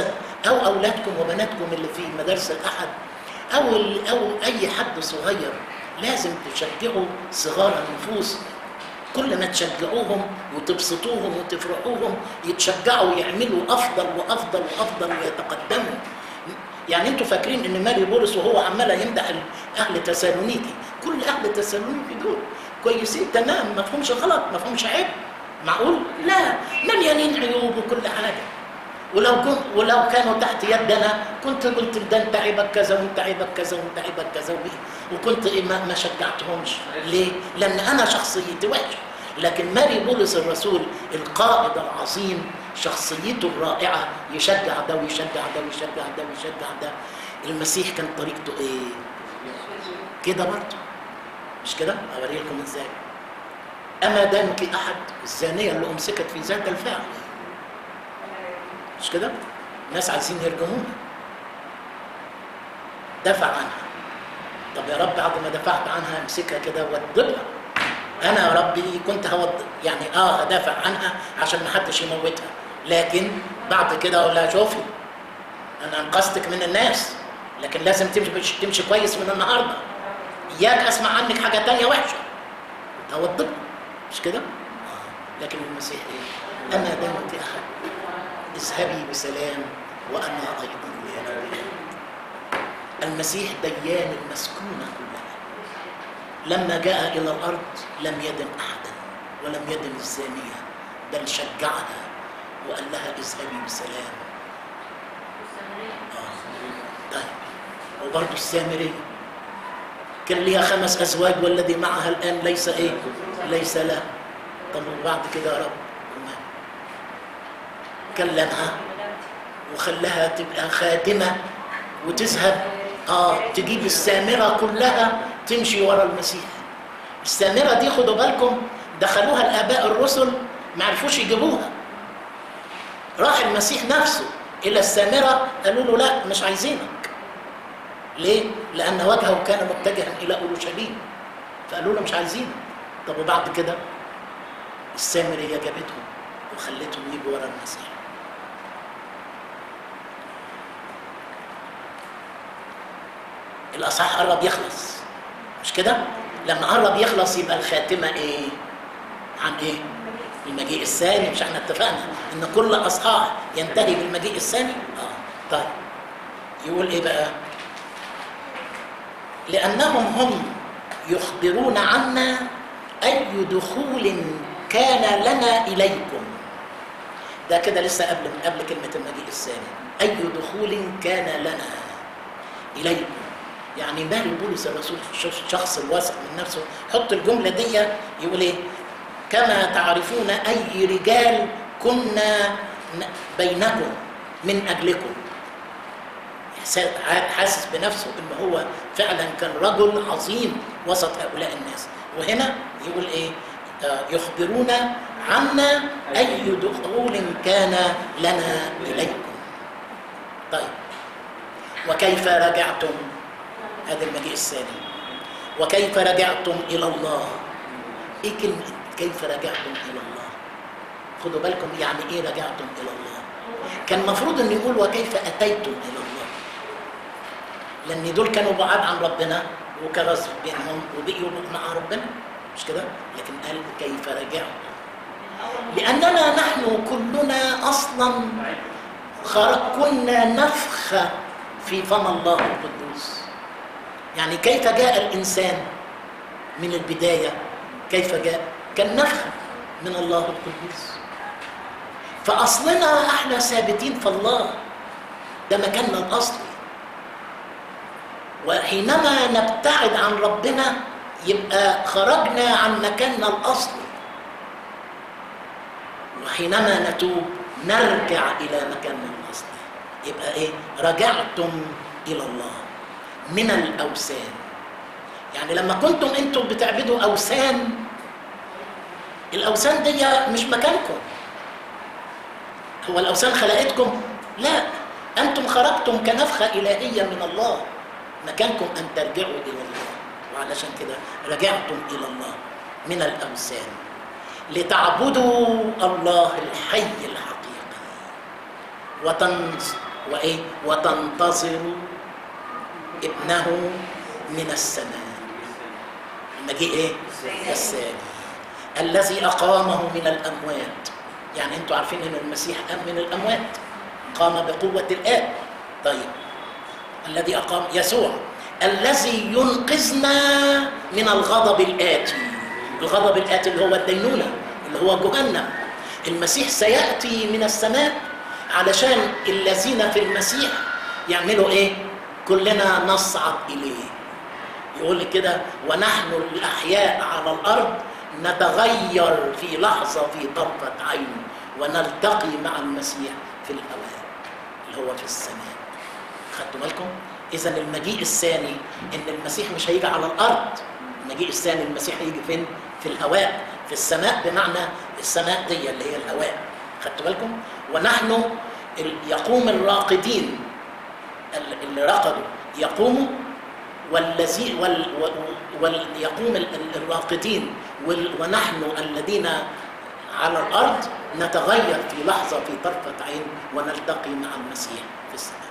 او اولادكم وبناتكم اللي في مدارس الاحد او ال- او اي حد صغير لازم تشجعوا صغار النفوس كل ما تشجعوهم وتبسطوهم وتفرحوهم يتشجعوا يعملوا افضل وافضل وافضل ويتقدموا يعني انتوا فاكرين ان ماري بولس وهو عمال يمدح اهل تسالونيكي كل اهل تسالونيكي دول كويسين تمام ما فيهمش غلط ما فيهمش عيب معقول لا مليانين عيوب وكل حاجه ولو كنت ولو كانوا تحت يدنا كنت قلت ده انت عيبك كذا وانت عيبك كذا وانت عيبك كذا وإيه؟ وكنت إيه ما, ما شجعتهمش ليه؟ لان انا شخصيتي وحشه لكن ماري بولس الرسول القائد العظيم شخصيته الرائعه يشجع ده ويشجع ده ويشجع ده ويشجع ده المسيح كان طريقته ايه؟ كده برضه مش كده؟ اوري لكم ازاي اما دامك احد الزانيه اللي امسكت في ذات الفعل مش كده؟ الناس عايزين يرجموها دفع عنها طب يا رب بعد ما دفعت عنها امسكها كده واضربها انا يا ربي كنت هوض يعني اه هدافع عنها عشان ما حدش يموتها لكن بعد كده اقول لها شوفي انا انقذتك من الناس لكن لازم تمشي تمشي كويس من النهارده اياك اسمع عنك حاجه تانية وحشه هوضبها مش كده؟ آه. لكن المسيح ايه؟ اما دامت احد اذهبي بسلام وانا ايضا بسلام المسيح ديان المسكونه كلها لما جاء الى الارض لم يدن احدا ولم يدن الزانيه بل شجعها وقال لها اذهبي بسلام آه. طيب وبرضه السامريه كان ليها خمس ازواج والذي معها الان ليس ايه ليس له طب وبعد كده يا رب وما كلمها وخلاها تبقى خادمه وتذهب اه تجيب السامره كلها تمشي ورا المسيح السامره دي خدوا بالكم دخلوها الاباء الرسل ما عرفوش يجيبوها راح المسيح نفسه الى السامره قالوا له لا مش عايزينك ليه؟ لأن وجهه كان متجها إلى أورشليم فقالوا له مش عايزينك طب وبعد كده السامرية جابتهم وخلتهم يجوا ورا المسيح الأصحاح قرب يخلص مش كده؟ لما قرب يخلص يبقى الخاتمة إيه؟ عن إيه؟ المجيء الثاني مش احنا اتفقنا ان كل اصحاح ينتهي بالمجيء الثاني؟ اه طيب يقول ايه بقى؟ لأنهم هم يخبرون عنا أي دخول كان لنا إليكم ده كده لسه قبل قبل كلمة المجيء الثاني أي دخول كان لنا إليكم يعني ماري بولس الرسول شخص الواثق من نفسه حط الجملة دي يقول إيه كما تعرفون أي رجال كنا بينكم من أجلكم حاسس بنفسه ان هو فعلا كان رجل عظيم وسط هؤلاء الناس وهنا يقول ايه آه يخبرون عنا اي دخول كان لنا اليكم طيب وكيف رجعتم هذا المجيء الثاني وكيف رجعتم الى الله ايه كلمه كيف رجعتم الى الله خدوا بالكم يعني ايه رجعتم الى الله كان المفروض ان يقول وكيف اتيتم الى الله لان دول كانوا بعاد عن ربنا وكرز بينهم وبقيوا مع ربنا مش كده لكن قال كيف رجعوا لاننا نحن كلنا اصلا خرج كنا نفخه في فم الله القدوس يعني كيف جاء الانسان من البدايه كيف جاء كان نفخه من الله القدوس فاصلنا احنا ثابتين في الله ده مكاننا الاصلي وحينما نبتعد عن ربنا يبقى خرجنا عن مكاننا الاصلي وحينما نتوب نرجع الى مكاننا الاصلي يبقى ايه رجعتم الى الله من الاوثان يعني لما كنتم انتم بتعبدوا اوثان الاوثان دي مش مكانكم هو الاوثان خلقتكم لا انتم خرجتم كنفخه الهيه من الله مكانكم أن ترجعوا إلى الله وعلشان كده رجعتم إلى الله من الأوثان لتعبدوا الله الحي الحقيقي وايه وتنتظر ابنه من السماء المجيء ايه الثاني الذي اقامه من الاموات يعني انتوا عارفين ان المسيح قام من الاموات قام بقوه الاب طيب الذي اقام يسوع الذي ينقذنا من الغضب الاتي الغضب الاتي اللي هو الدينونه اللي هو جهنم المسيح سياتي من السماء علشان الذين في المسيح يعملوا ايه كلنا نصعد اليه يقول لك كده ونحن الاحياء على الارض نتغير في لحظه في طرفه عين ونلتقي مع المسيح في الهواء اللي هو في السماء خدتوا بالكم اذا المجيء الثاني ان المسيح مش هيجي على الارض المجيء الثاني المسيح هيجي فين في الهواء في السماء بمعنى السماء دي اللي هي الهواء خدتوا بالكم ونحن يقوم الراقدين اللي رقدوا يقوموا والذي وال وال يقوم الراقدين ونحن الذين على الارض نتغير في لحظه في طرفه عين ونلتقي مع المسيح في السماء.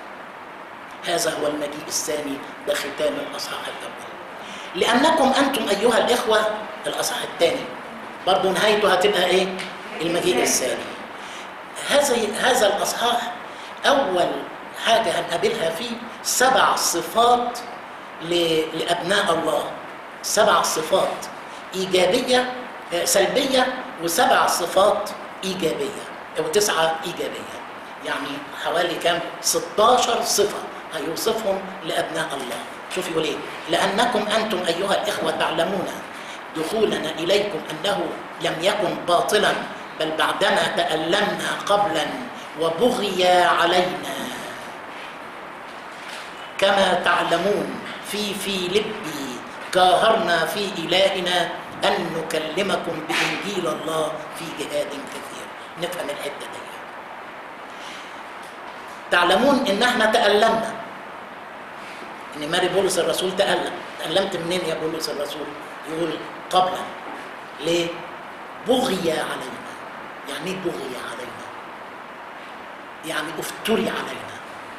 هذا هو المجيء الثاني ده ختام الاصحاح الاول. لانكم انتم ايها الاخوه الاصحاح الثاني برضه نهايته هتبقى ايه؟ المجيء الثاني. هذا هذا الاصحاح اول حاجه هنقابلها فيه سبع صفات لابناء الله سبع صفات ايجابيه سلبيه وسبع صفات ايجابيه او تسعه ايجابيه يعني حوالي كام 16 صفه هيوصفهم لابناء الله شوف يقول ايه لانكم انتم ايها الاخوه تعلمون دخولنا اليكم انه لم يكن باطلا بل بعدما تالمنا قبلا وبغي علينا كما تعلمون في فيلبي جاهرنا في إلهنا أن نكلمكم بإنجيل الله في جهاد كثير نفهم الحتة دي تعلمون إن احنا تألمنا إن ماري بولس الرسول تألم تألمت منين يا بولس الرسول يقول قبلا ليه بغي علينا يعني بغي علينا يعني افتري علينا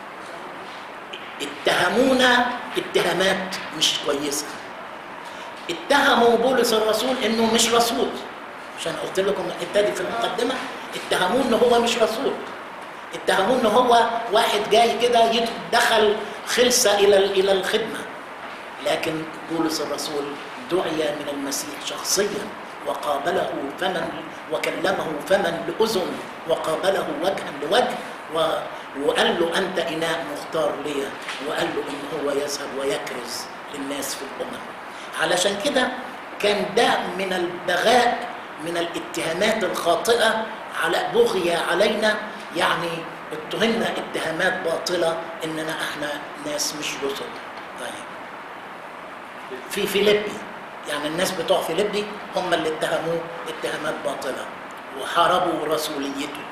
اتهمونا اتهامات مش كويسه اتهموا بولس الرسول انه مش رسول عشان قلت لكم الحته دي في المقدمه اتهموه ان هو مش رسول اتهموه ان هو واحد جاي كده يدخل خلسه الى الى الخدمه لكن بولس الرسول دعي من المسيح شخصيا وقابله فما وكلمه فما لاذن وقابله وجها لوجه و وقال له انت اناء مختار ليا وقال له ان هو يذهب ويكرز للناس في الامم علشان كده كان ده من البغاء من الاتهامات الخاطئه على بغي علينا يعني اتهمنا اتهامات باطله اننا احنا ناس مش رسل طيب في فيليبي يعني الناس بتوع فيليبي هم اللي اتهموه اتهامات باطله وحاربوا رسوليته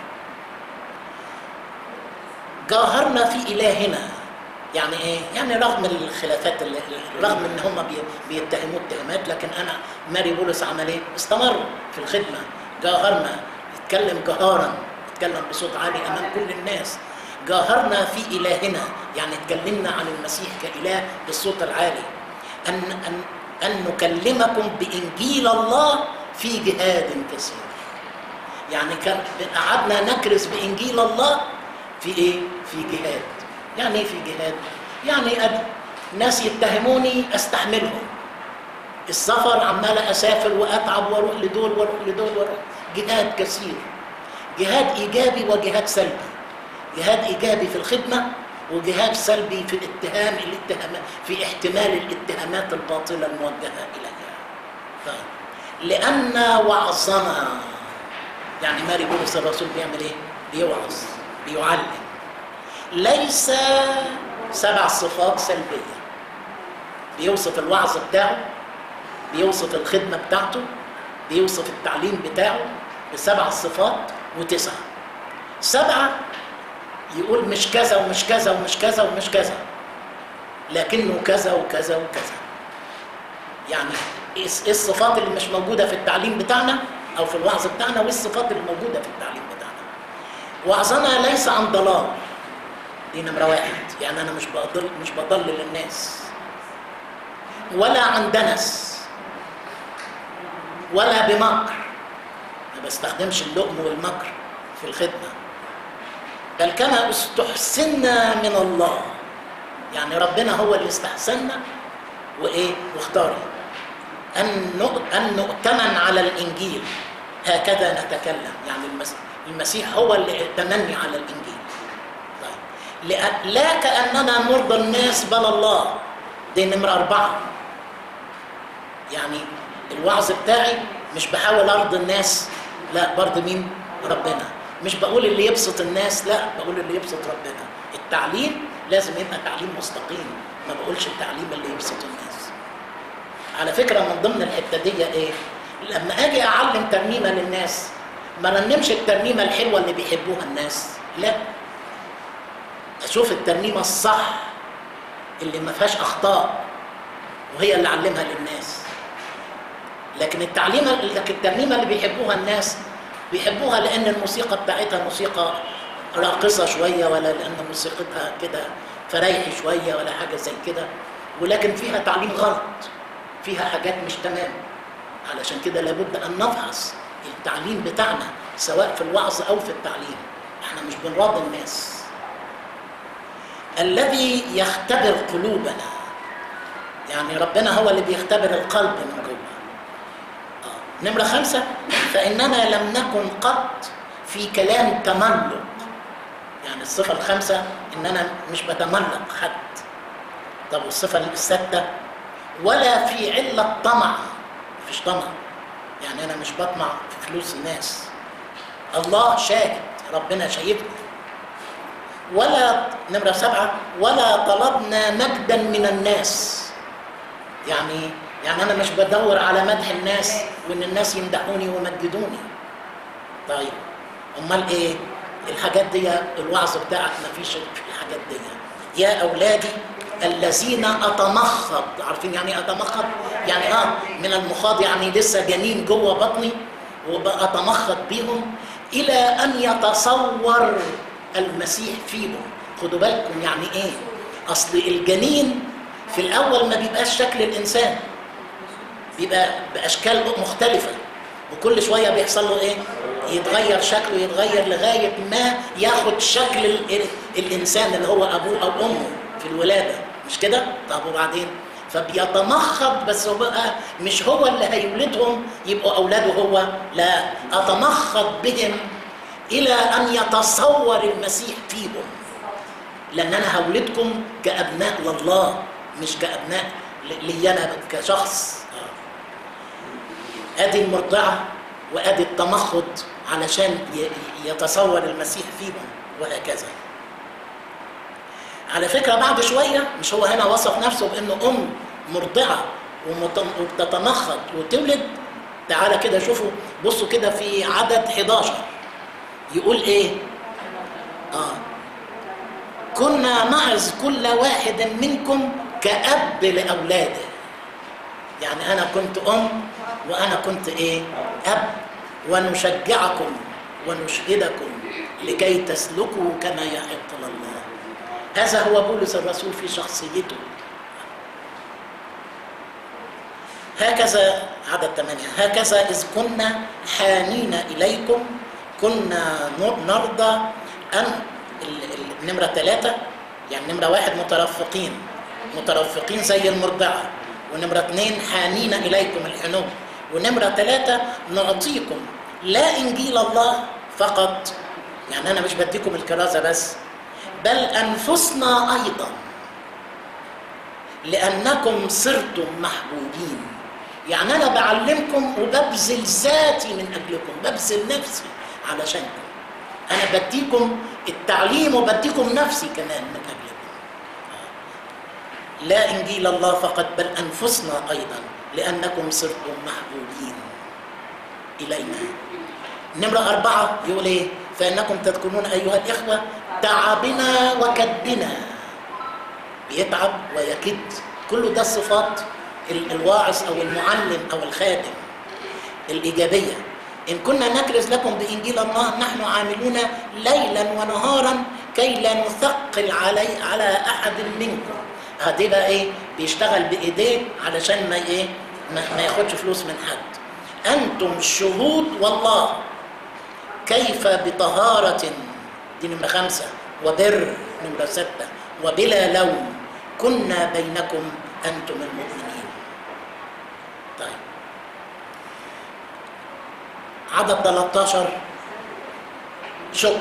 جاهرنا في إلهنا يعني ايه؟ يعني رغم الخلافات اللي رغم ان هم بيتهموه اتهامات لكن انا ماري بولس عمل ايه؟ استمر في الخدمه جاهرنا يتكلم جهارا يتكلم بصوت عالي امام كل الناس جاهرنا في الهنا يعني اتكلمنا عن المسيح كاله بالصوت العالي ان ان ان نكلمكم بانجيل الله في جهاد كثير يعني كان قعدنا نكرز بانجيل الله في ايه؟ في جهاد. يعني ايه في جهاد؟ يعني أد... ناس يتهموني استحملهم. السفر عمال اسافر واتعب واروح لدول واروح لدول واروح جهاد كثير. جهاد ايجابي وجهاد سلبي. جهاد ايجابي في الخدمه وجهاد سلبي في الاتهام الاتهامات في احتمال الاتهامات الباطله الموجهه اليها. طيب لان وعظنا يعني ماري بولس الرسول بيعمل ايه؟ بيوعظ بيعلم ليس سبع صفات سلبية بيوصف الوعظ بتاعه بيوصف الخدمة بتاعته بيوصف التعليم بتاعه بسبع صفات وتسعة سبعة يقول مش كذا ومش كذا ومش كذا ومش كذا لكنه كذا وكذا وكذا يعني ايه الصفات اللي مش موجودة في التعليم بتاعنا أو في الوعظ بتاعنا وايه الصفات اللي موجودة في التعليم بتاعنا وعظنا ليس عن ضلال دي نمرة واحد يعني أنا مش بضل مش بضلل الناس ولا عن دنس ولا بمكر ما بستخدمش اللؤم والمكر في الخدمة بل كما استحسنا من الله يعني ربنا هو اللي استحسنا وإيه واختارنا أن نؤ- أن نؤتمن على الإنجيل هكذا نتكلم يعني المس- المسيح هو اللي ائتمني على الإنجيل طيب لأ- لا كأننا نرضى الناس بل الله دي نمرة أربعة يعني الوعظ بتاعي مش بحاول أرضي الناس لا برضه مين ربنا مش بقول اللي يبسط الناس لا بقول اللي يبسط ربنا التعليم لازم يبقى تعليم مستقيم ما بقولش التعليم اللي يبسط الناس على فكرة من ضمن الحتة دي ايه لما اجي اعلم ترنيمة للناس ما رنمش الترنيمة الحلوة اللي بيحبوها الناس لا اشوف الترنيمة الصح اللي ما فيهاش اخطاء وهي اللي اعلمها للناس لكن التعليم لكن الترنيمة اللي بيحبوها الناس بيحبوها لان الموسيقى بتاعتها موسيقى راقصة شوية ولا لان موسيقتها كده فريحي شوية ولا حاجة زي كده ولكن فيها تعليم غلط فيها حاجات مش تمام علشان كده لابد ان نفحص التعليم بتاعنا سواء في الوعظ او في التعليم احنا مش بنراضي الناس الذي يختبر قلوبنا يعني ربنا هو اللي بيختبر القلب من جوه آه. نمرة خمسة فإننا لم نكن قط في كلام تملق يعني الصفة الخامسة إن أنا مش بتملق حد طب والصفة الستة ولا في علة طمع مفيش طمع يعني أنا مش بطمع في فلوس الناس الله شاهد ربنا شايفنا ولا نمرة سبعة ولا طلبنا مجدا من الناس يعني يعني أنا مش بدور على مدح الناس وإن الناس يمدحوني ويمجدوني طيب أمال إيه؟ الحاجات دي الوعظ بتاعك مفيش في الحاجات دي يا أولادي الذين أتمخض عارفين يعني إيه أتمخض؟ يعني آه من المخاض يعني لسه جنين جوه بطني وبأتمخض بيهم إلى أن يتصور المسيح فيهم خدوا بالكم يعني إيه؟ أصل الجنين في الأول ما بيبقاش شكل الإنسان بيبقى بأشكال مختلفة وكل شوية بيحصل له إيه؟ يتغير شكله يتغير لغاية ما ياخد شكل ال- الإنسان اللي هو أبوه أو أمه في الولادة مش كده؟ طب وبعدين؟ فبيتمخض بس هو بقى مش هو اللي هيولدهم يبقوا أولاده هو لا أتمخض بهم إلى أن يتصور المسيح فيهم لأن أنا هولدكم كأبناء لله مش كأبناء ل- لي أنا كشخص آه. ادي المرضعه وادي التمخض علشان ي- يتصور المسيح فيهم وهكذا على فكره بعد شويه مش هو هنا وصف نفسه بانه ام مرضعه ومت- وبتتمخض وتولد تعالى كده شوفوا بصوا كده في عدد 11 يقول ايه اه كنا نعظ كل واحد منكم كأب لأولاده يعني أنا كنت أم وأنا كنت إيه أب ونشجعكم ونشهدكم لكي تسلكوا كما يحق لله هذا هو بولس الرسول في شخصيته هكذا عدد ثمانية هكذا إذ كنا حانين إليكم كنا ن- نرضى أن ال- ال- النمرة ثلاثة يعني نمرة واحد مترفقين مترفقين زي المرضعة ونمرة اثنين حانين إليكم الحنو ونمرة ثلاثة نعطيكم لا إنجيل الله فقط يعني أنا مش بديكم الكرازة بس بل أنفسنا أيضا لأنكم صرتم محبوبين يعني أنا بعلمكم وببذل ذاتي من أجلكم ببذل نفسي علشانكم أنا بديكم التعليم وبديكم نفسي كمان من أجلكم لا إنجيل الله فقط بل أنفسنا أيضا لأنكم صرتم محبوبين إلينا نمرة أربعة يقول إيه فإنكم تذكرون أيها الإخوة تعبنا وكدنا بيتعب ويكد كل ده صفات ال- الواعظ أو المعلم أو الخادم الإيجابية إن كنا نكرز لكم بإنجيل الله نحن عاملون ليلا ونهارا كي لا نثقل علي على احد منكم هدي بقى ايه بيشتغل بايديه علشان ما ايه ما, ما ياخدش فلوس من حد انتم شهود والله كيف بطهارة دي نمرة خمسة وبر نمرة ستة وبلا لوم كنا بينكم أنتم المؤمنين طيب عدد 13 شكر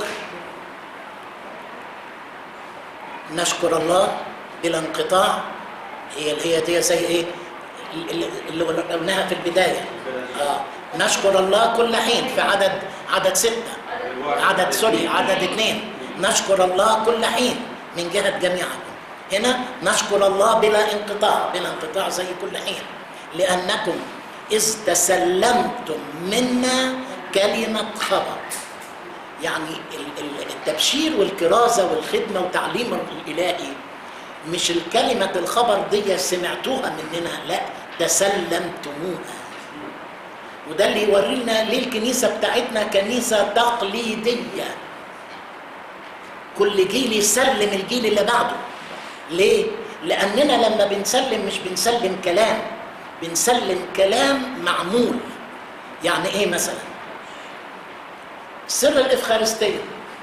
نشكر الله بلا انقطاع هي هي دي زي ايه اللي اللي قلناها في البدايه اه نشكر الله كل حين في عدد عدد سته عدد سوري عدد اثنين نشكر الله كل حين من جهه جميعكم هنا نشكر الله بلا انقطاع بلا انقطاع زي كل حين لانكم اذ تسلمتم منا كلمه خبر يعني ال- ال- التبشير والكرازه والخدمه وتعليم الالهي مش الكلمة الخبر دي سمعتوها مننا لا تسلمتموها وده اللي يورينا ليه الكنيسة بتاعتنا كنيسة تقليدية كل جيل يسلم الجيل اللي بعده ليه؟ لأننا لما بنسلم مش بنسلم كلام بنسلم كلام معمول يعني ايه مثلا سر الإفخارستية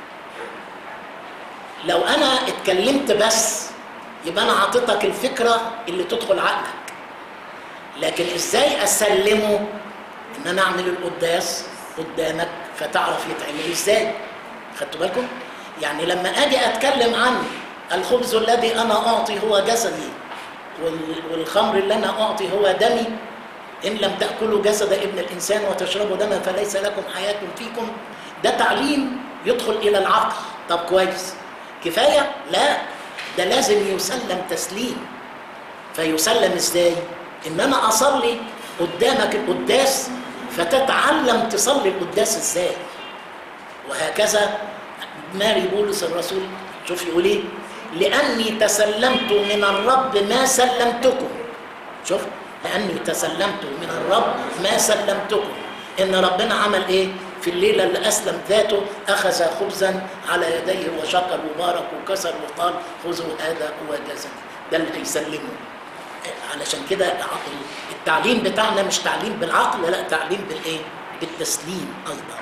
لو أنا اتكلمت بس يبقى انا عطيتك الفكره اللي تدخل عقلك لكن ازاي اسلمه ان انا اعمل القداس قدامك فتعرف يتعمل ازاي خدتوا بالكم يعني لما اجي اتكلم عن الخبز الذي انا اعطي هو جسدي وال- والخمر اللي انا اعطي هو دمي ان لم تاكلوا جسد ابن الانسان وتشربوا دما فليس لكم حياه فيكم ده تعليم يدخل الى العقل طب كويس كفايه لا ده لازم يسلم تسليم فيسلم ازاي ان انا اصلي قدامك القداس فتتعلم تصلي القداس ازاي وهكذا ماري بولس الرسول شوف يقول ايه لاني تسلمت من الرب ما سلمتكم شوف لاني تسلمت من الرب ما سلمتكم ان ربنا عمل ايه في الليله اللي اسلم ذاته اخذ خبزا على يديه وشكر وبارك وكسر وقال خذوا هذا هو جسدي ده اللي هيسلمه علشان كده التعليم بتاعنا مش تعليم بالعقل لا تعليم بالايه بالتسليم ايضا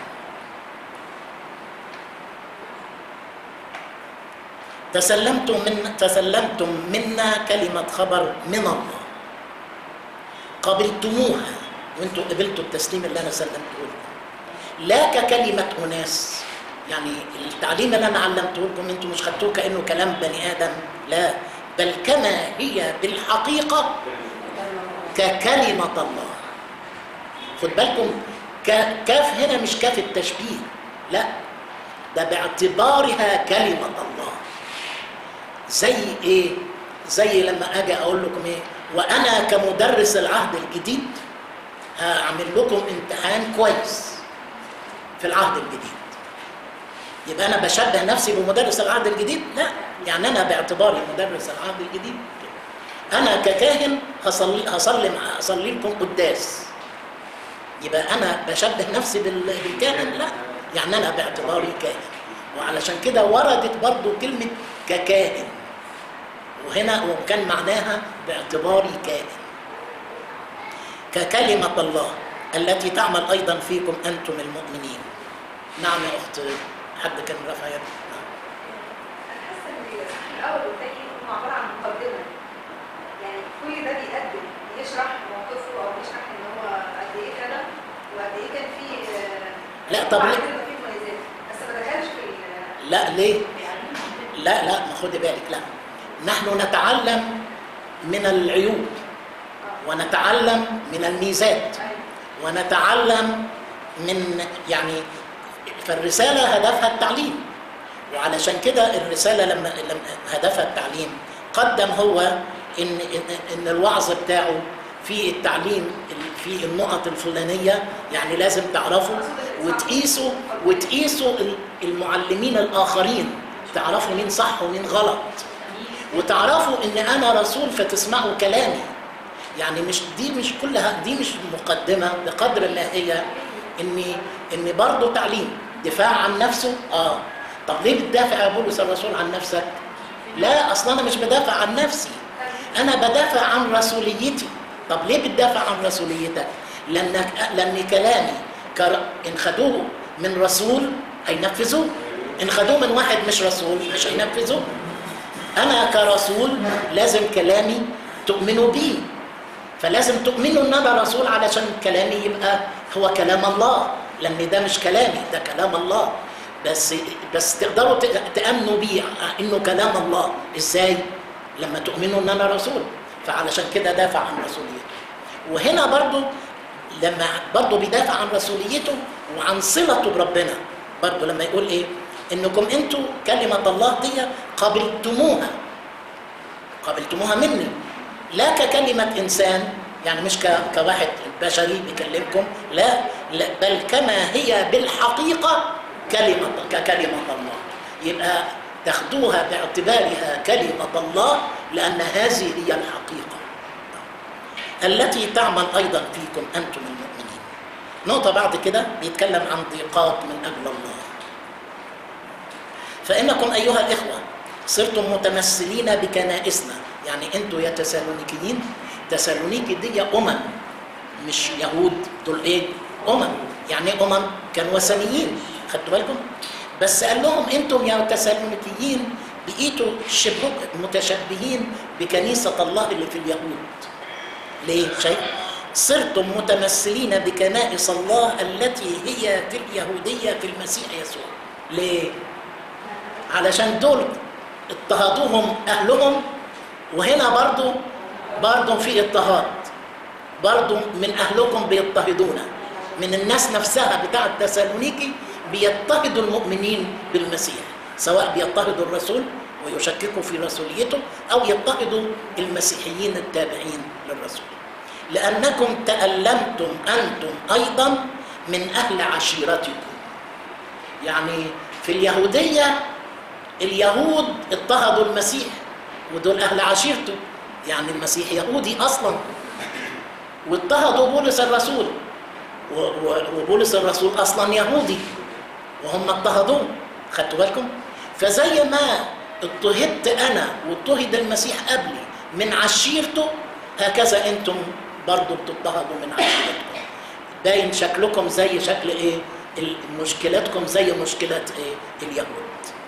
تسلمتم من تسلمتم منا كلمة خبر من الله قبلتموها وانتم قبلتوا التسليم اللي انا سلمته لكم لا ككلمة أناس يعني التعليم اللي انا علمته لكم انتم مش خدتوه كانه كلام بني ادم لا بل كما هي بالحقيقة ككلمة الله خد بالكم ك- كاف هنا مش كاف التشبيه لا ده باعتبارها كلمة الله زي ايه زي لما اجي اقول لكم ايه وانا كمدرس العهد الجديد هعمل لكم امتحان كويس في العهد الجديد يبقى انا بشبه نفسي بمدرس العهد الجديد لا يعني انا باعتباري مدرس العهد الجديد انا ككاهن هصلي هصلي هصلي لكم قداس يبقى انا بشبه نفسي بال- بالكاهن لا يعني انا باعتباري كاهن وعلشان كده وردت برضو كلمه ككاهن وهنا وكان معناها باعتباري كائن ككلمة الله التي تعمل أيضا فيكم أنتم المؤمنين نعم يا أخت حد كان رفع يده نعم. حاسه ان الاول والثاني هم عباره عن مقدمه يعني كل ده بيقدم يشرح موقفه او يشرح ان هو قد ايه كده وقد ايه كان فيه آه، لا، طب بعد ليه؟ كده فيه مميزات بس ما دخلش في ال- لا ليه يعني لا لا ما خدي بالك لا نحن نتعلم من العيوب ونتعلم من الميزات أيوة. ونتعلم من يعني فالرسالة هدفها التعليم وعلشان كده الرسالة لما لما هدفها التعليم قدم هو إن إن, إن الوعظ بتاعه في التعليم في النقط الفلانية يعني لازم تعرفوا وتقيسوا وتقيسوا المعلمين الآخرين تعرفوا مين صح ومين غلط وتعرفوا ان انا رسول فتسمعوا كلامي يعني مش دي مش كلها دي مش مقدمه بقدر ما هي اني ان برضه تعليم دفاع عن نفسه اه طب ليه بتدافع يا بولس الرسول عن نفسك لا اصلا انا مش بدافع عن نفسي انا بدافع عن رسوليتي طب ليه بتدافع عن رسوليتك لانك لان كلامي كر... ان خدوه من رسول هينفذوه ان خدوه من واحد مش رسول مش هينفذوه انا كرسول لازم كلامي تؤمنوا بيه فلازم تؤمنوا ان انا رسول علشان كلامي يبقى هو كلام الله لان ده مش كلامي ده كلام الله بس بس تقدروا ت- تامنوا بيه انه كلام الله ازاي لما تؤمنوا ان انا رسول فعلشان كده دافع عن رسوليته وهنا برضو لما برضو بيدافع عن رسوليته وعن صلته بربنا برضو لما يقول ايه انكم انتوا كلمه الله دي قبلتموها قبلتموها مني لا ككلمة إنسان يعني مش ك- كواحد بشري بيكلمكم لا, لا بل كما هي بالحقيقة كلمة ككلمة الله يبقى تاخدوها باعتبارها كلمة الله لأن هذه هي الحقيقة التي تعمل أيضا فيكم أنتم المؤمنين نقطة بعد كده بيتكلم عن ضيقات من أجل الله فإنكم أيها الإخوة صرتم متمثلين بكنائسنا يعني أنتوا يا تسالونيكيين تسالونيكي دي أمم مش يهود دول إيه؟ أمم يعني إيه أمم كانوا وثنيين خدتوا بالكم؟ بس قال لهم أنتم يا تسالونيكيين بقيتوا شبه متشبهين بكنيسة الله اللي في اليهود ليه؟ شيء صرتم متمثلين بكنائس الله التي هي في اليهودية في المسيح يسوع ليه؟ علشان دول اضطهدوهم اهلهم وهنا برضو برضو في اضطهاد برضو من اهلكم بيضطهدونا من الناس نفسها بتاع التسالونيكي بيضطهدوا المؤمنين بالمسيح سواء بيضطهدوا الرسول ويشككوا في رسوليته او يضطهدوا المسيحيين التابعين للرسول لانكم تالمتم انتم ايضا من اهل عشيرتكم يعني في اليهوديه اليهود اضطهدوا المسيح ودول اهل عشيرته يعني المسيح يهودي اصلا واضطهدوا بولس الرسول و- و- وبولس الرسول اصلا يهودي وهم اضطهدوه خدتوا بالكم فزي ما اضطهدت انا واضطهد المسيح قبلي من عشيرته هكذا انتم برضو بتضطهدوا من عشيرتكم باين شكلكم زي شكل ايه ال- مشكلتكم زي مشكلة ايه اليهود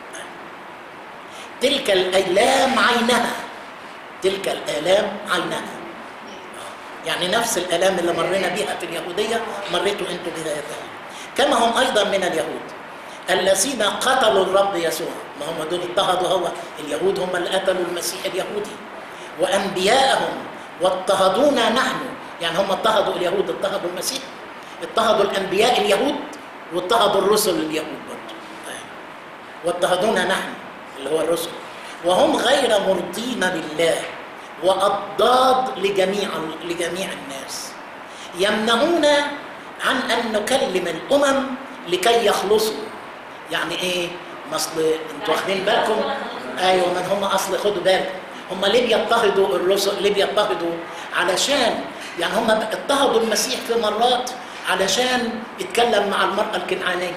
تلك الآلام عينها تلك الآلام عينها يعني نفس الآلام اللي مرينا بها في اليهودية مريتوا أنتوا بذاتها كما هم أيضا من اليهود الذين قتلوا الرب يسوع ما هم دول اضطهدوا هو اليهود هم اللي قتلوا المسيح اليهودي وأنبياءهم واضطهدونا نحن يعني هم اضطهدوا اليهود اضطهدوا المسيح اضطهدوا الأنبياء اليهود واضطهدوا الرسل اليهود برضه واضطهدونا نحن اللي هو الرسل وهم غير مرضين لله وأضداد لجميع لجميع الناس يمنعون عن أن نكلم الأمم لكي يخلصوا يعني إيه؟ ما أصل أنتوا واخدين بالكم؟ أيوه من هم أصل خدوا بالكم هم ليه بيضطهدوا الرسل؟ ليه بيضطهدوا؟ علشان يعني هم اضطهدوا المسيح في مرات علشان يتكلم مع المرأة الكنعانية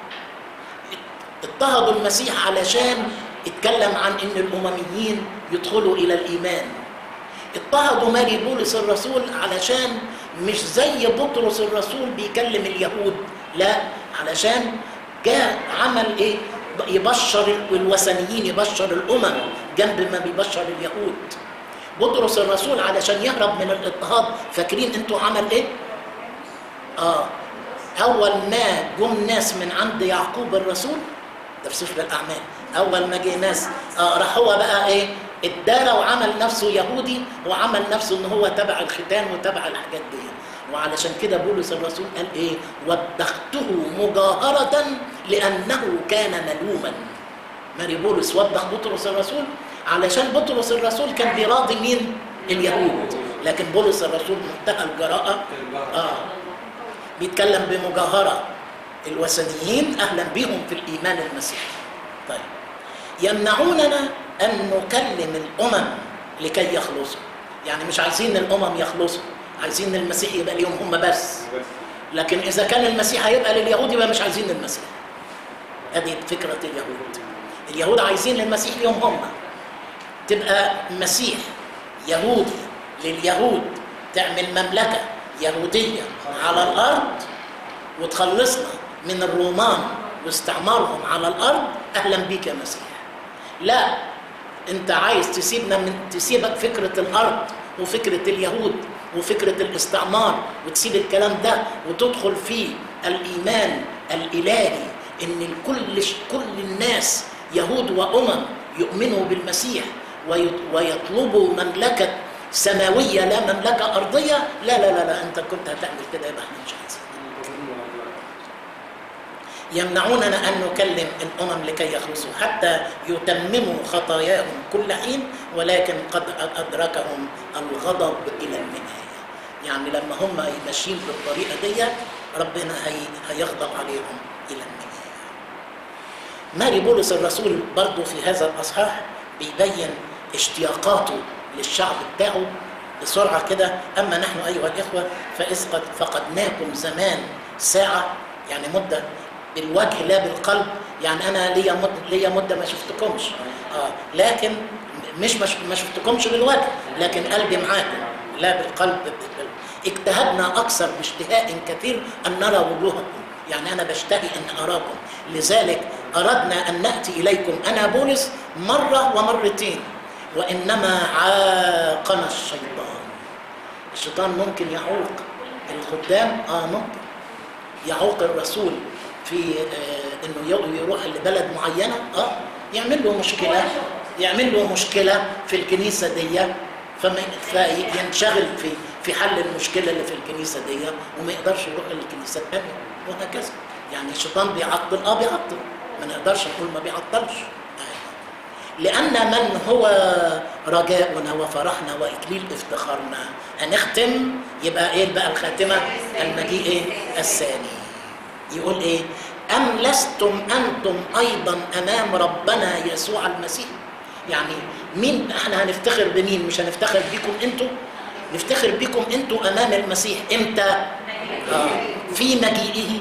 اضطهدوا المسيح علشان اتكلم عن ان الامميين يدخلوا الى الايمان اضطهدوا ماري بولس الرسول علشان مش زي بطرس الرسول بيكلم اليهود لا علشان جاء عمل ايه يبشر الوثنيين يبشر الامم جنب ما بيبشر اليهود بطرس الرسول علشان يهرب من الاضطهاد فاكرين انتوا عمل ايه اه اول ما جم ناس من عند يعقوب الرسول ده في سفر الاعمال اول ما جه ناس آه راح هو بقى ايه ادارى وعمل نفسه يهودي وعمل نفسه ان هو تبع الختان وتبع الحاجات دي وعلشان كده بولس الرسول قال ايه وبخته مجاهرة لأنه كان ملوما ماري بولس وبخ بطرس الرسول علشان بطرس الرسول كان بيراضي مين اليهود لكن بولس الرسول منتهى الجراءة اه بيتكلم بمجاهرة الوثنيين أهلا بهم في الإيمان المسيحي طيب يمنعوننا أن نكلم الأمم لكي يخلصوا يعني مش عايزين الأمم يخلصوا عايزين المسيح يبقى ليهم هم بس لكن إذا كان المسيح هيبقى لليهود يبقى مش عايزين المسيح هذه فكرة اليهود اليهود عايزين المسيح ليهم هم تبقى مسيح يهودي لليهود تعمل مملكة يهودية على الأرض وتخلصنا من الرومان واستعمارهم على الأرض أهلا بك يا مسيح لا أنت عايز تسيبنا من تسيبك فكرة الأرض وفكرة اليهود وفكرة الاستعمار وتسيب الكلام ده وتدخل في الإيمان الإلهي إن الكل كل الناس يهود وأمم يؤمنوا بالمسيح ويط- ويطلبوا مملكة سماوية لا مملكة أرضية لا لا لا لا أنت كنت هتعمل كده يبقى احنا مش عايزين يمنعوننا أن نكلم الأمم لكي يخلصوا حتى يتمموا خطاياهم كل حين ولكن قد أدركهم الغضب إلى النهاية يعني لما هم ماشيين بالطريقة دي ربنا هي هيغضب عليهم إلى النهاية ماري بولس الرسول برضو في هذا الأصحاح بيبين اشتياقاته للشعب بتاعه بسرعة كده أما نحن أيها الإخوة فإذ قد فقدناكم زمان ساعة يعني مدة بالوجه لا بالقلب يعني أنا ليا مدة ليا مدة ما شفتكمش آه لكن مش مش ما شفتكمش بالوجه لكن قلبي معاكم لا بالقلب بالقلب. اجتهدنا أكثر باشتهاء كثير أن نرى وجوهكم يعني أنا بشتهي أن أراكم لذلك أردنا أن نأتي إليكم أنا بولس مرة ومرتين وإنما عاقنا الشيطان الشيطان ممكن يعوق الخدام آه ممكن يعوق الرسول في آه انه ي- يروح لبلد معينه اه يعمل له مشكله يعمل له مشكله في الكنيسه دي فما فينشغل في في حل المشكله اللي في الكنيسه دي وما يقدرش يروح للكنيسه الثانيه وهكذا يعني الشيطان بيعطل اه بيعطل ما نقدرش نقول ما بيعطلش آه. لأن من هو رجاؤنا وفرحنا وإكليل افتخارنا هنختم يبقى إيه بقى الخاتمة المجيء إيه الثاني يقول إيه أم لستم أنتم أيضا أمام ربنا يسوع المسيح يعني مين احنا هنفتخر بمين مش هنفتخر بيكم انتوا نفتخر بيكم انتوا امام المسيح امتى آه. في مجيئه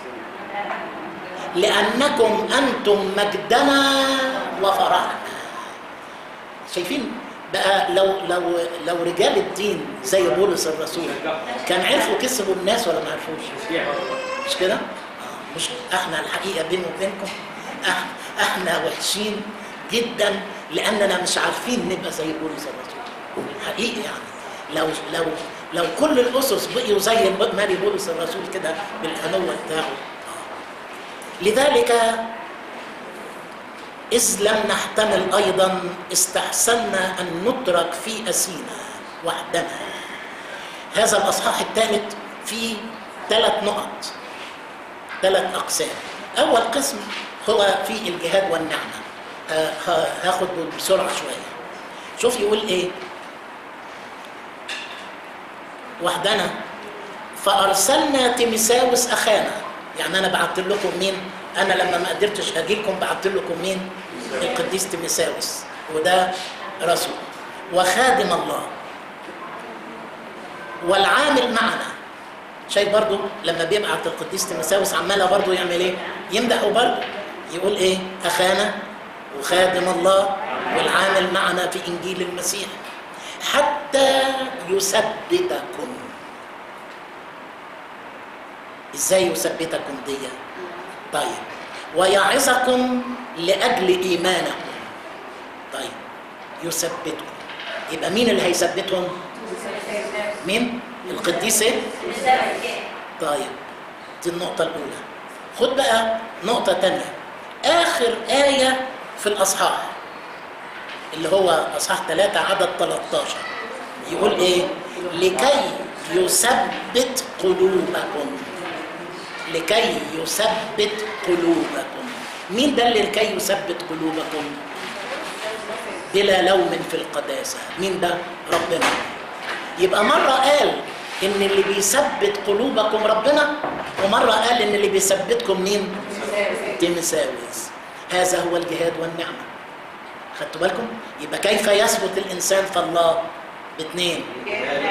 لأنكم أنتم مجدنا وفرحنا شايفين بقى لو لو لو رجال الدين زي بولس الرسول كان عرفوا كسبوا الناس ولا ما عرفوش مش كده آه، مش احنا الحقيقه بيني وبينكم احنا احنا وحشين جدا لاننا مش عارفين نبقى زي بولس الرسول حقيقي يعني لو لو لو كل الاسس بقيوا زي ماري بولس الرسول كده بالحنوه بتاعه لذلك إذ لم نحتمل أيضا استحسنا أن نترك في أسينا وحدنا هذا الأصحاح الثالث فيه ثلاث نقط ثلاث أقسام أول قسم هو في الجهاد والنعمة ه- ه- هاخد بسرعة شوية شوف يقول إيه وحدنا فأرسلنا تيمساوس أخانا يعني أنا بعت لكم مين أنا لما ما قدرتش أجي لكم بعت لكم مين القديس تيمساوس وده رسول وخادم الله والعامل معنا شايف برضو لما بيبعت القديس تيمساوس عمالة برضو يعمل ايه يمدحه برضو يقول ايه اخانا وخادم الله والعامل معنا في انجيل المسيح حتى يثبتكم ازاي يثبتكم دي طيب ويعظكم لاجل ايمانكم طيب يثبتكم يبقى مين اللي هيثبتهم مين القديس ايه طيب دي النقطة الأولى خد بقى نقطة تانية آخر آية في الأصحاح اللي هو أصحاح 3 عدد 13 يقول إيه؟ لكي يثبت قلوبكم لكي يثبت قلوبكم مين ده اللي لكي يثبت قلوبكم؟ بلا لوم في القداسة مين ده؟ ربنا يبقى مرة قال إن اللي بيثبت قلوبكم ربنا ومرة قال إن اللي بيثبتكم مين؟ تيمساوس هذا هو الجهاد والنعمة خدتوا بالكم؟ يبقى كيف يثبت الإنسان في الله؟ باثنين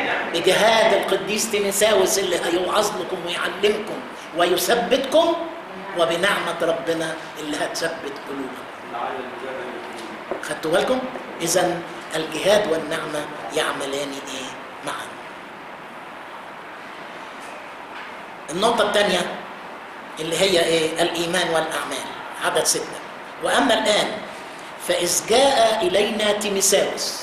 بجهاد القديس تيمساوس اللي هيوعظ لكم ويعلمكم ويثبتكم وبنعمه ربنا اللي هتثبت قلوبنا لعل الإجابة يكون خدتوا بالكم اذا الجهاد والنعمه يعملان ايه معا النقطه الثانيه اللي هي ايه الايمان والاعمال عدد سته واما الان فاذ جاء الينا تيمساوس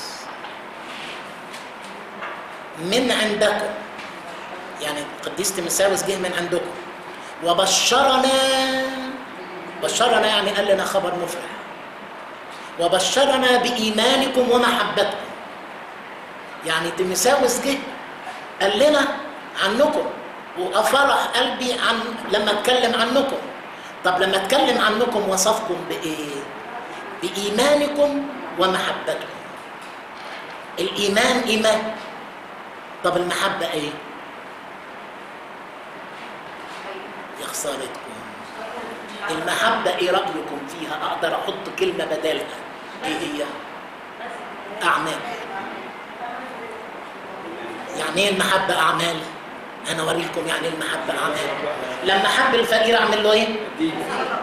من عندكم يعني القديس تيمساوس جه من عندكم وبشرنا بشرنا يعني قال لنا خبر مفرح وبشرنا بإيمانكم ومحبتكم يعني تيمساوس جه قال لنا عنكم وأفرح قلبي عن لما اتكلم عنكم طب لما اتكلم عنكم وصفكم بإيه؟ بإيمانكم ومحبتكم الإيمان إيمان طب المحبة إيه؟ يا خسارتكم المحبة إيه رأيكم فيها؟ أقدر أحط كلمة بدالها إيه هي؟ أعمال يعني إيه المحبة أعمال؟ أنا أوريكم يعني إيه المحبة أعمال لما أحب الفقير أعمل له إيه؟ دين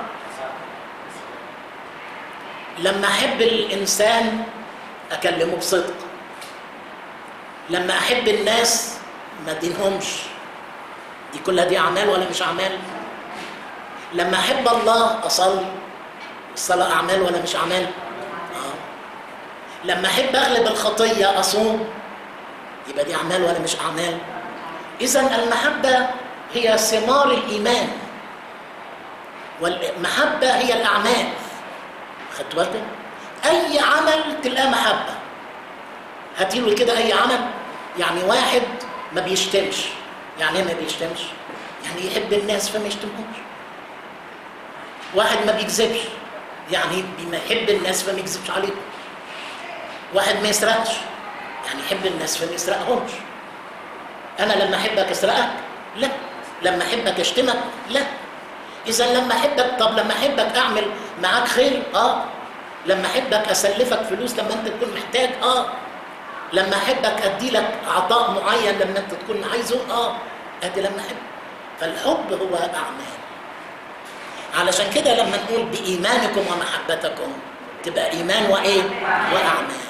لما احب الانسان اكلمه بصدق لما احب الناس ما ادينهمش دي كلها دي اعمال ولا مش اعمال لما احب الله اصلي الصلاه اعمال ولا مش اعمال اه لما احب اغلب الخطيه اصوم يبقى دي اعمال ولا مش اعمال اذا المحبه هي ثمار الايمان والمحبه هي الاعمال خدت بالك اي عمل تلقاه محبه هاتيله كده اي عمل يعني واحد ما بيشتمش يعني ايه ما بيشتمش يعني يحب الناس فما يشتمهمش واحد ما بيكذبش يعني بما يحب الناس فما يكذبش عليهم واحد ما يسرقش يعني يحب الناس فما يسرقهمش انا لما احبك اسرقك لا لما احبك اشتمك لا اذا لما احبك طب لما احبك اعمل معاك خير اه لما احبك اسلفك فلوس لما انت تكون محتاج اه لما احبك ادي لك عطاء معين لما انت تكون عايزه اه ادي لما احب فالحب هو اعمال علشان كده لما نقول بايمانكم ومحبتكم تبقى ايمان وايه واعمال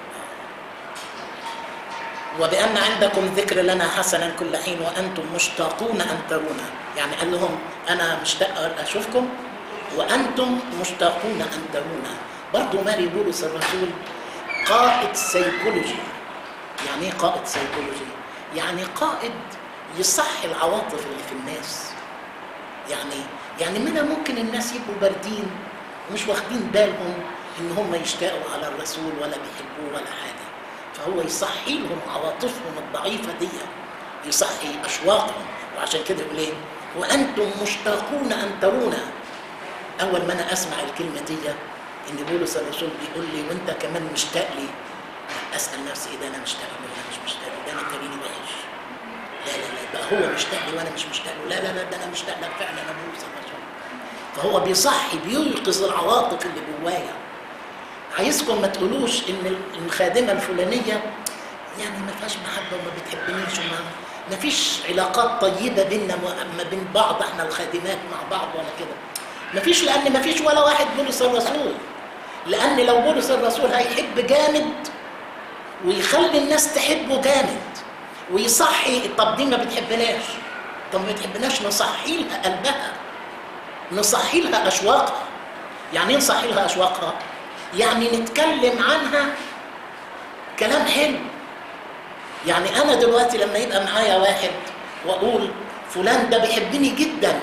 وبأن عندكم ذكر لنا حسنا كل حين وأنتم مشتاقون أن ترونا يعني قال لهم أنا مشتاق أشوفكم وأنتم مشتاقون أن ترونا برضو ماري بولس الرسول قائد سيكولوجي يعني ايه قائد سيكولوجي يعني قائد يصحي العواطف اللي في الناس يعني يعني منها ممكن الناس يبقوا باردين مش واخدين بالهم ان هم يشتاقوا على الرسول ولا بيحبوه ولا حاجه فهو يصحي لهم عواطفهم الضعيفه دي يصحي اشواقهم وعشان كده يقول ايه وانتم مشتاقون ان ترونا اول ما انا اسمع الكلمه دي ان بولس الرسول بيقول لي وانت كمان مشتاق لي اسال نفسي ايه ده انا مشتاق له ولا مش مشتاق له ده انا كريني وحش لا لا لا بقى هو مشتاق لي وانا مش مشتاق له لا لا لا ده انا مشتاق لك فعلا انا بولس الرسول فهو بيصحي بييقظ العواطف اللي جوايا عايزكم ما تقولوش ان الخادمه الفلانيه يعني ما فيهاش محبه وما بتحبنيش وما ما فيش علاقات طيبه بيننا ما بين بعض احنا الخادمات مع بعض ولا كده ما فيش لان ما فيش ولا واحد بولس الرسول لان لو بولس الرسول هيحب جامد ويخلي الناس تحبه جامد ويصحي طب دي ما بتحبناش طب ما بتحبناش نصحي لها قلبها نصحي لها اشواقها يعني ايه نصحي لها اشواقها يعني نتكلم عنها كلام حلو يعني انا دلوقتي لما يبقى معايا واحد واقول فلان ده بيحبني جدا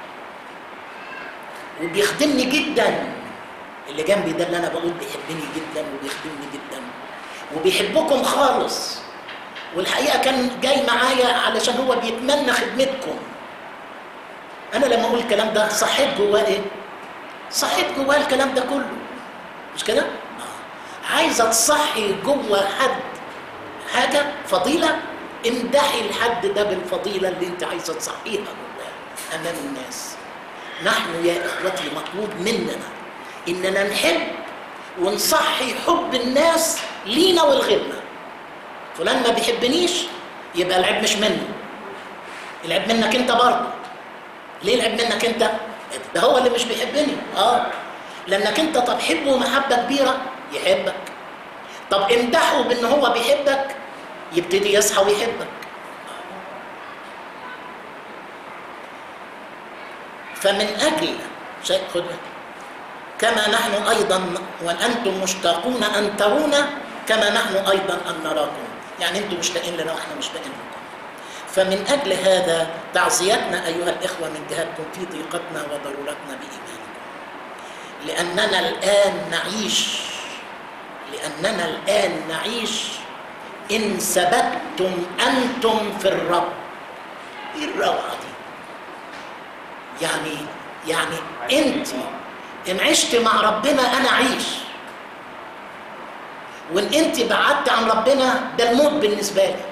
وبيخدمني جدا اللي جنبي ده اللي انا بقول بيحبني جدا وبيخدمني جدا وبيحبكم خالص والحقيقه كان جاي معايا علشان هو بيتمنى خدمتكم انا لما اقول الكلام ده صحيت جواه ايه صحيت جواه الكلام ده كله مش كده آه. عايزه تصحي جوه حد حاجه فضيله امدحي الحد ده بالفضيله اللي انت عايزه تصحيها جواه امام الناس نحن يا اخوتي مطلوب مننا اننا نحب ونصحي حب الناس لينا ولغيرنا فلان ما بيحبنيش يبقى العيب مش منه العيب منك انت برضه ليه العيب منك انت ده هو اللي مش بيحبني اه لانك انت طب حبه محبه كبيره يحبك طب امدحه بان هو بيحبك يبتدي يصحى ويحبك فمن اجل شيء خد بالك. كما نحن ايضا وانتم مشتاقون ان ترونا كما نحن ايضا ان نراكم يعني انتم مشتاقين لنا واحنا مشتاقين لكم فمن اجل هذا تعزيتنا ايها الاخوه من جهتكم في ضيقتنا وضرورتنا بايمانكم لاننا الان نعيش لاننا الان نعيش ان ثبتتم انتم في الرب ايه الروعه دي يعني يعني انت ان عشت مع ربنا انا عيش وان انت بعدت عن ربنا ده الموت بالنسبه لي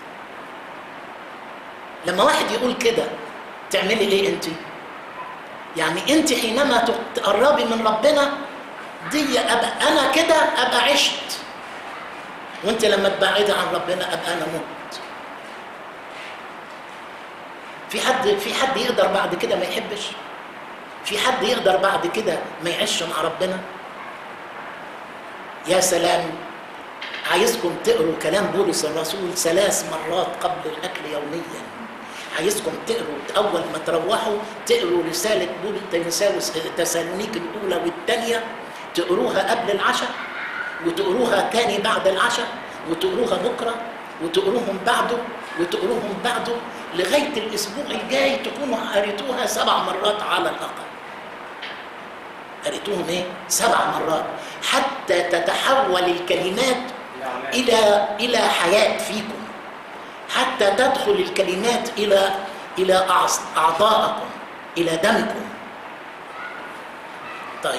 لما واحد يقول كده تعملي ايه انت يعني انت حينما تقربي من ربنا دي أبقى انا كده ابقى عشت وانت لما تبعدي عن ربنا ابقى انا مت في حد في حد يقدر بعد كده ما يحبش في حد يقدر بعد كده ما يعيش مع ربنا يا سلام عايزكم تقروا كلام بولس الرسول ثلاث مرات قبل الاكل يوميا عايزكم تقروا اول ما تروحوا تقروا رساله بولس تيموثاوس تسالونيك الاولى والثانيه تقروها قبل العشاء وتقروها تاني بعد العشاء وتقروها بكره وتقروهم بعده وتقروهم بعده لغايه الاسبوع الجاي تكونوا قريتوها سبع مرات على الاقل قريتوهم ايه سبع مرات حتى تتحول الكلمات الى الى حياه فيكم حتى تدخل الكلمات الى الى أعص- اعضائكم الى دمكم طيب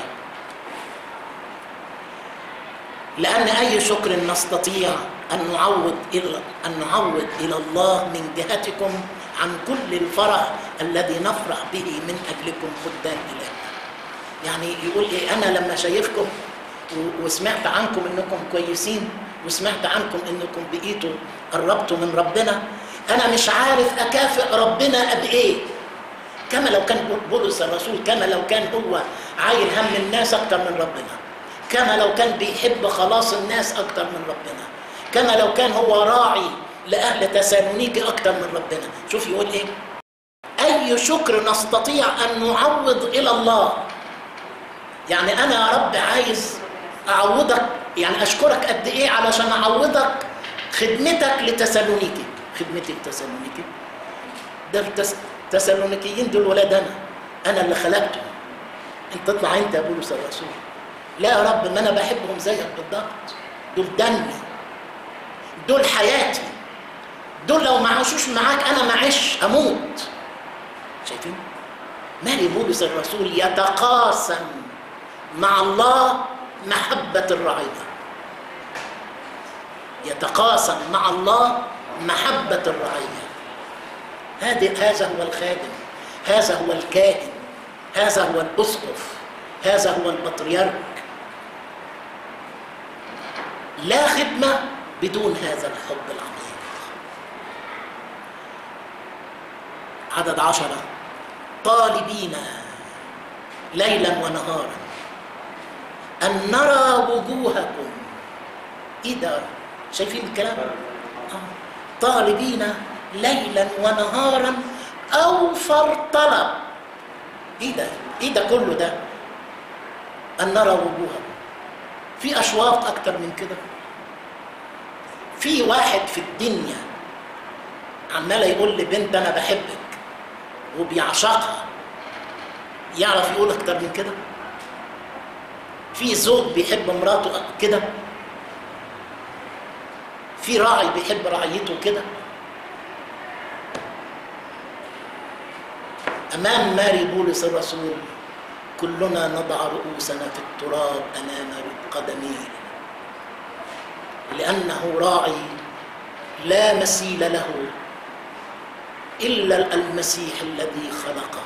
لأن أي شكر نستطيع أن نعوض إلى أن نعوض إلى الله من جهتكم عن كل الفرح الذي نفرح به من أجلكم قدام إلهنا. يعني يقول إيه أنا لما شايفكم و- وسمعت عنكم إنكم كويسين وسمعت عنكم إنكم بقيتوا قربتوا من ربنا أنا مش عارف أكافئ ربنا بإيه كما لو كان بولس الرسول كما لو كان هو عايل هم الناس أكتر من ربنا كما لو كان بيحب خلاص الناس أكتر من ربنا كما لو كان هو راعي لأهل تسالونيكي أكتر من ربنا شوف يقول إيه أي شكر نستطيع أن نعوض إلى الله يعني أنا يا رب عايز أعوضك يعني أشكرك قد إيه علشان أعوضك خدمتك لتسالونيكي خدمتي لتسالونيكي ده التس... التسالونيكيين دول ولاد أنا أنا اللي خلقتهم أنت تطلع أنت يا بولس الرسول لا يا رب ما أنا بحبهم زيك بالضبط دول دمي دول حياتي دول لو ما عاشوش معاك انا ما عيش اموت شايفين مالي بولس الرسول يتقاسم مع الله محبة الرعية يتقاسم مع الله محبة الرعية هذا هذا هو الخادم هذا هو الكاهن هذا هو الأسقف هذا هو البطريرك لا خدمة بدون هذا الحب العميق عدد عشرة طالبين ليلا ونهارا أن نرى وجوهكم إيه ده شايفين الكلام آه. طالبين ليلا ونهارا أوفر طلب إيه ده إيه ده كله ده أن نرى وجوهكم في أشواق أكتر من كده في واحد في الدنيا عمال يقول لبنت انا بحبك وبيعشقها يعرف يقول اكتر من كده في زوج بيحب مراته كده في راعي بيحب رعيته كده امام ماري بولس الرسول كلنا نضع رؤوسنا في التراب امام قدميه لأنه راعي لا مثيل له إلا المسيح الذي خلقه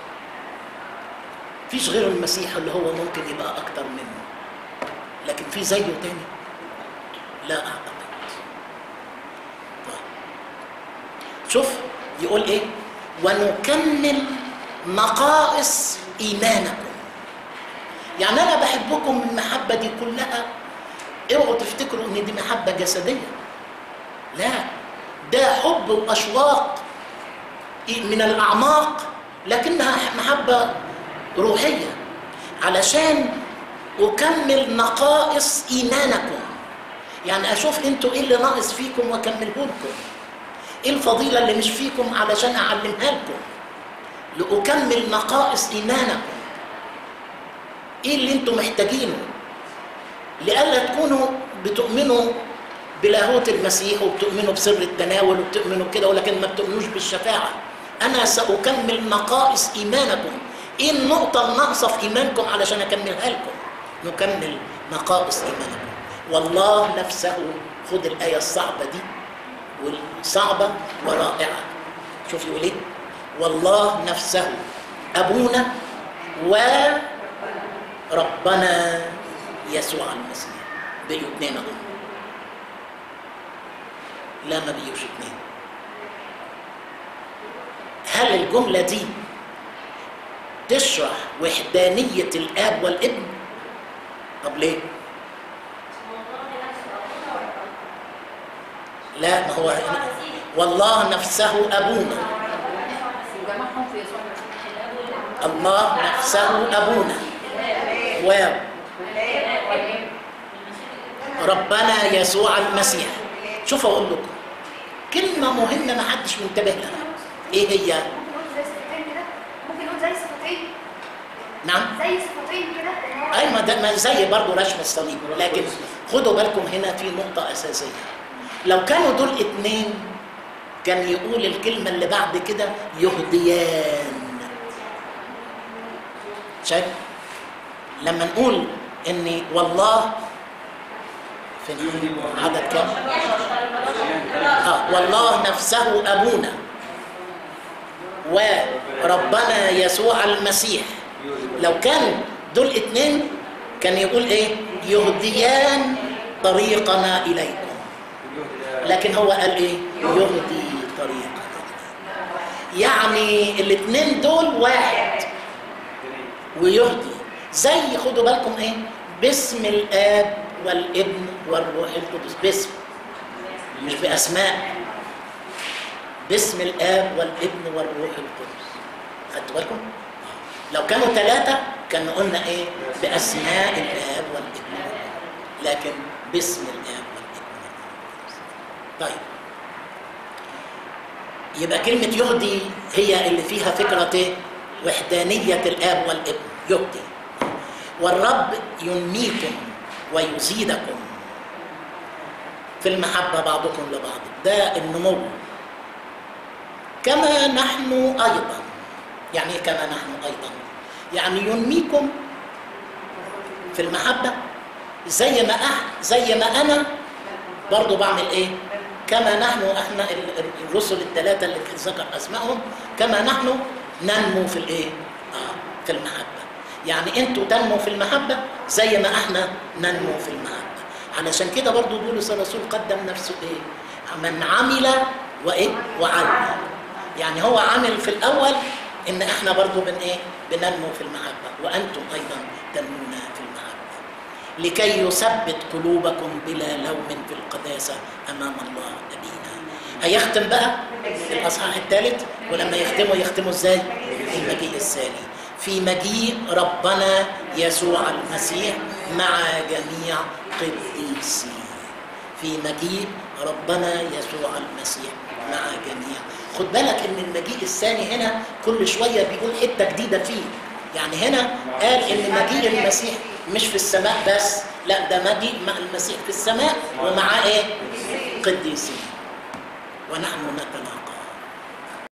فيش غير المسيح اللي هو ممكن يبقى أكتر منه لكن في زيه تاني لا أعتقد طيب. شوف يقول إيه ونكمل نقائص ايمانكم يعني انا بحبكم المحبه دي كلها اوعوا تفتكروا ان دي محبه جسديه لا ده حب واشواق من الاعماق لكنها محبه روحيه علشان اكمل نقائص ايمانكم يعني اشوف انتوا ايه اللي ناقص فيكم واكمله لكم ايه الفضيله اللي مش فيكم علشان اعلمها لكم لاكمل نقائص ايمانكم ايه اللي انتوا محتاجينه لئلا تكونوا بتؤمنوا بلاهوت المسيح وبتؤمنوا بسر التناول وبتؤمنوا كده ولكن ما بتؤمنوش بالشفاعه انا ساكمل نقائص ايمانكم ايه النقطه الناقصه في ايمانكم علشان اكملها لكم نكمل نقائص ايمانكم والله نفسه خد الايه الصعبه دي والصعبه ورائعه شوف يقول ايه والله نفسه ابونا وربنا يسوع المسيح بقيوا اتنين اهو لا ما بقيوش اتنين هل الجمله دي تشرح وحدانيه الاب والابن طب ليه لا ما هو والله نفسه ابونا جمعهم في يسوع المسيح الاب والابن الله نفسه ابونا و ربنا يسوع المسيح شوف اقول لكم كلمه مهمه ما حدش منتبه لها ايه هي ممكن نقول زي صفتين كده ممكن نقول زي صفتين نعم زي صفتين كده إن هو اي ما ده ما زي برضه رشم الصليب لكن خدوا بالكم هنا في نقطه اساسيه لو كانوا دول اتنين كان يقول الكلمه اللي بعد كده يهديان شايف لما نقول اني والله فين عدد كام اه والله نفسه ابونا وربنا يسوع المسيح لو كان دول اتنين كان يقول ايه يهديان طريقنا اليكم لكن هو قال ايه يهدي طريقنا يعني الاتنين دول واحد ويهدي زي خدوا بالكم ايه باسم الاب والابن والروح القدس باسم مش باسماء باسم الاب والابن والروح القدس خدتوا بالكم لو كانوا ثلاثه كان قلنا ايه باسماء الاب والابن والروح لكن باسم الاب والابن والروح القدس طيب يبقى كلمة يهدي هي اللي فيها فكرة ايه؟ وحدانية الآب والابن يهدي والرب ينميكم ويزيدكم في المحبة بعضكم لبعض ده النمو كما نحن أيضا يعني إيه كما نحن أيضا يعني ينميكم في المحبة زي ما أح زي ما أنا برضو بعمل إيه كما نحن احنا ال- ال- الرسل الثلاثة اللي ذكر أسمائهم كما نحن ننمو في الإيه؟ آه في المحبة يعني أنتوا تنمو في المحبة زي ما احنا ننمو في المحبة علشان كده برضو بولس الرسول قدم نفسه إيه؟ من عمل وإيه؟ وعمل يعني هو عمل في الأول إن احنا برضو بن إيه؟ بننمو في المحبة وأنتم أيضا تنمون في المحبة لكي يثبت قلوبكم بلا لوم في القداسة أمام الله أبينا هيختم بقى الأصحاح الثالث ولما يختموا يختموا إزاي؟ المجيء الثاني في مجيء ربنا يسوع المسيح مع جميع قديسيه في مجيء ربنا يسوع المسيح مع جميع خد بالك ان المجيء الثاني هنا كل شويه بيقول حته جديده فيه يعني هنا قال ان مجيء المسيح مش في السماء بس لا ده مجيء مع المسيح في السماء ومعاه ايه قديسين ونحن نتناقض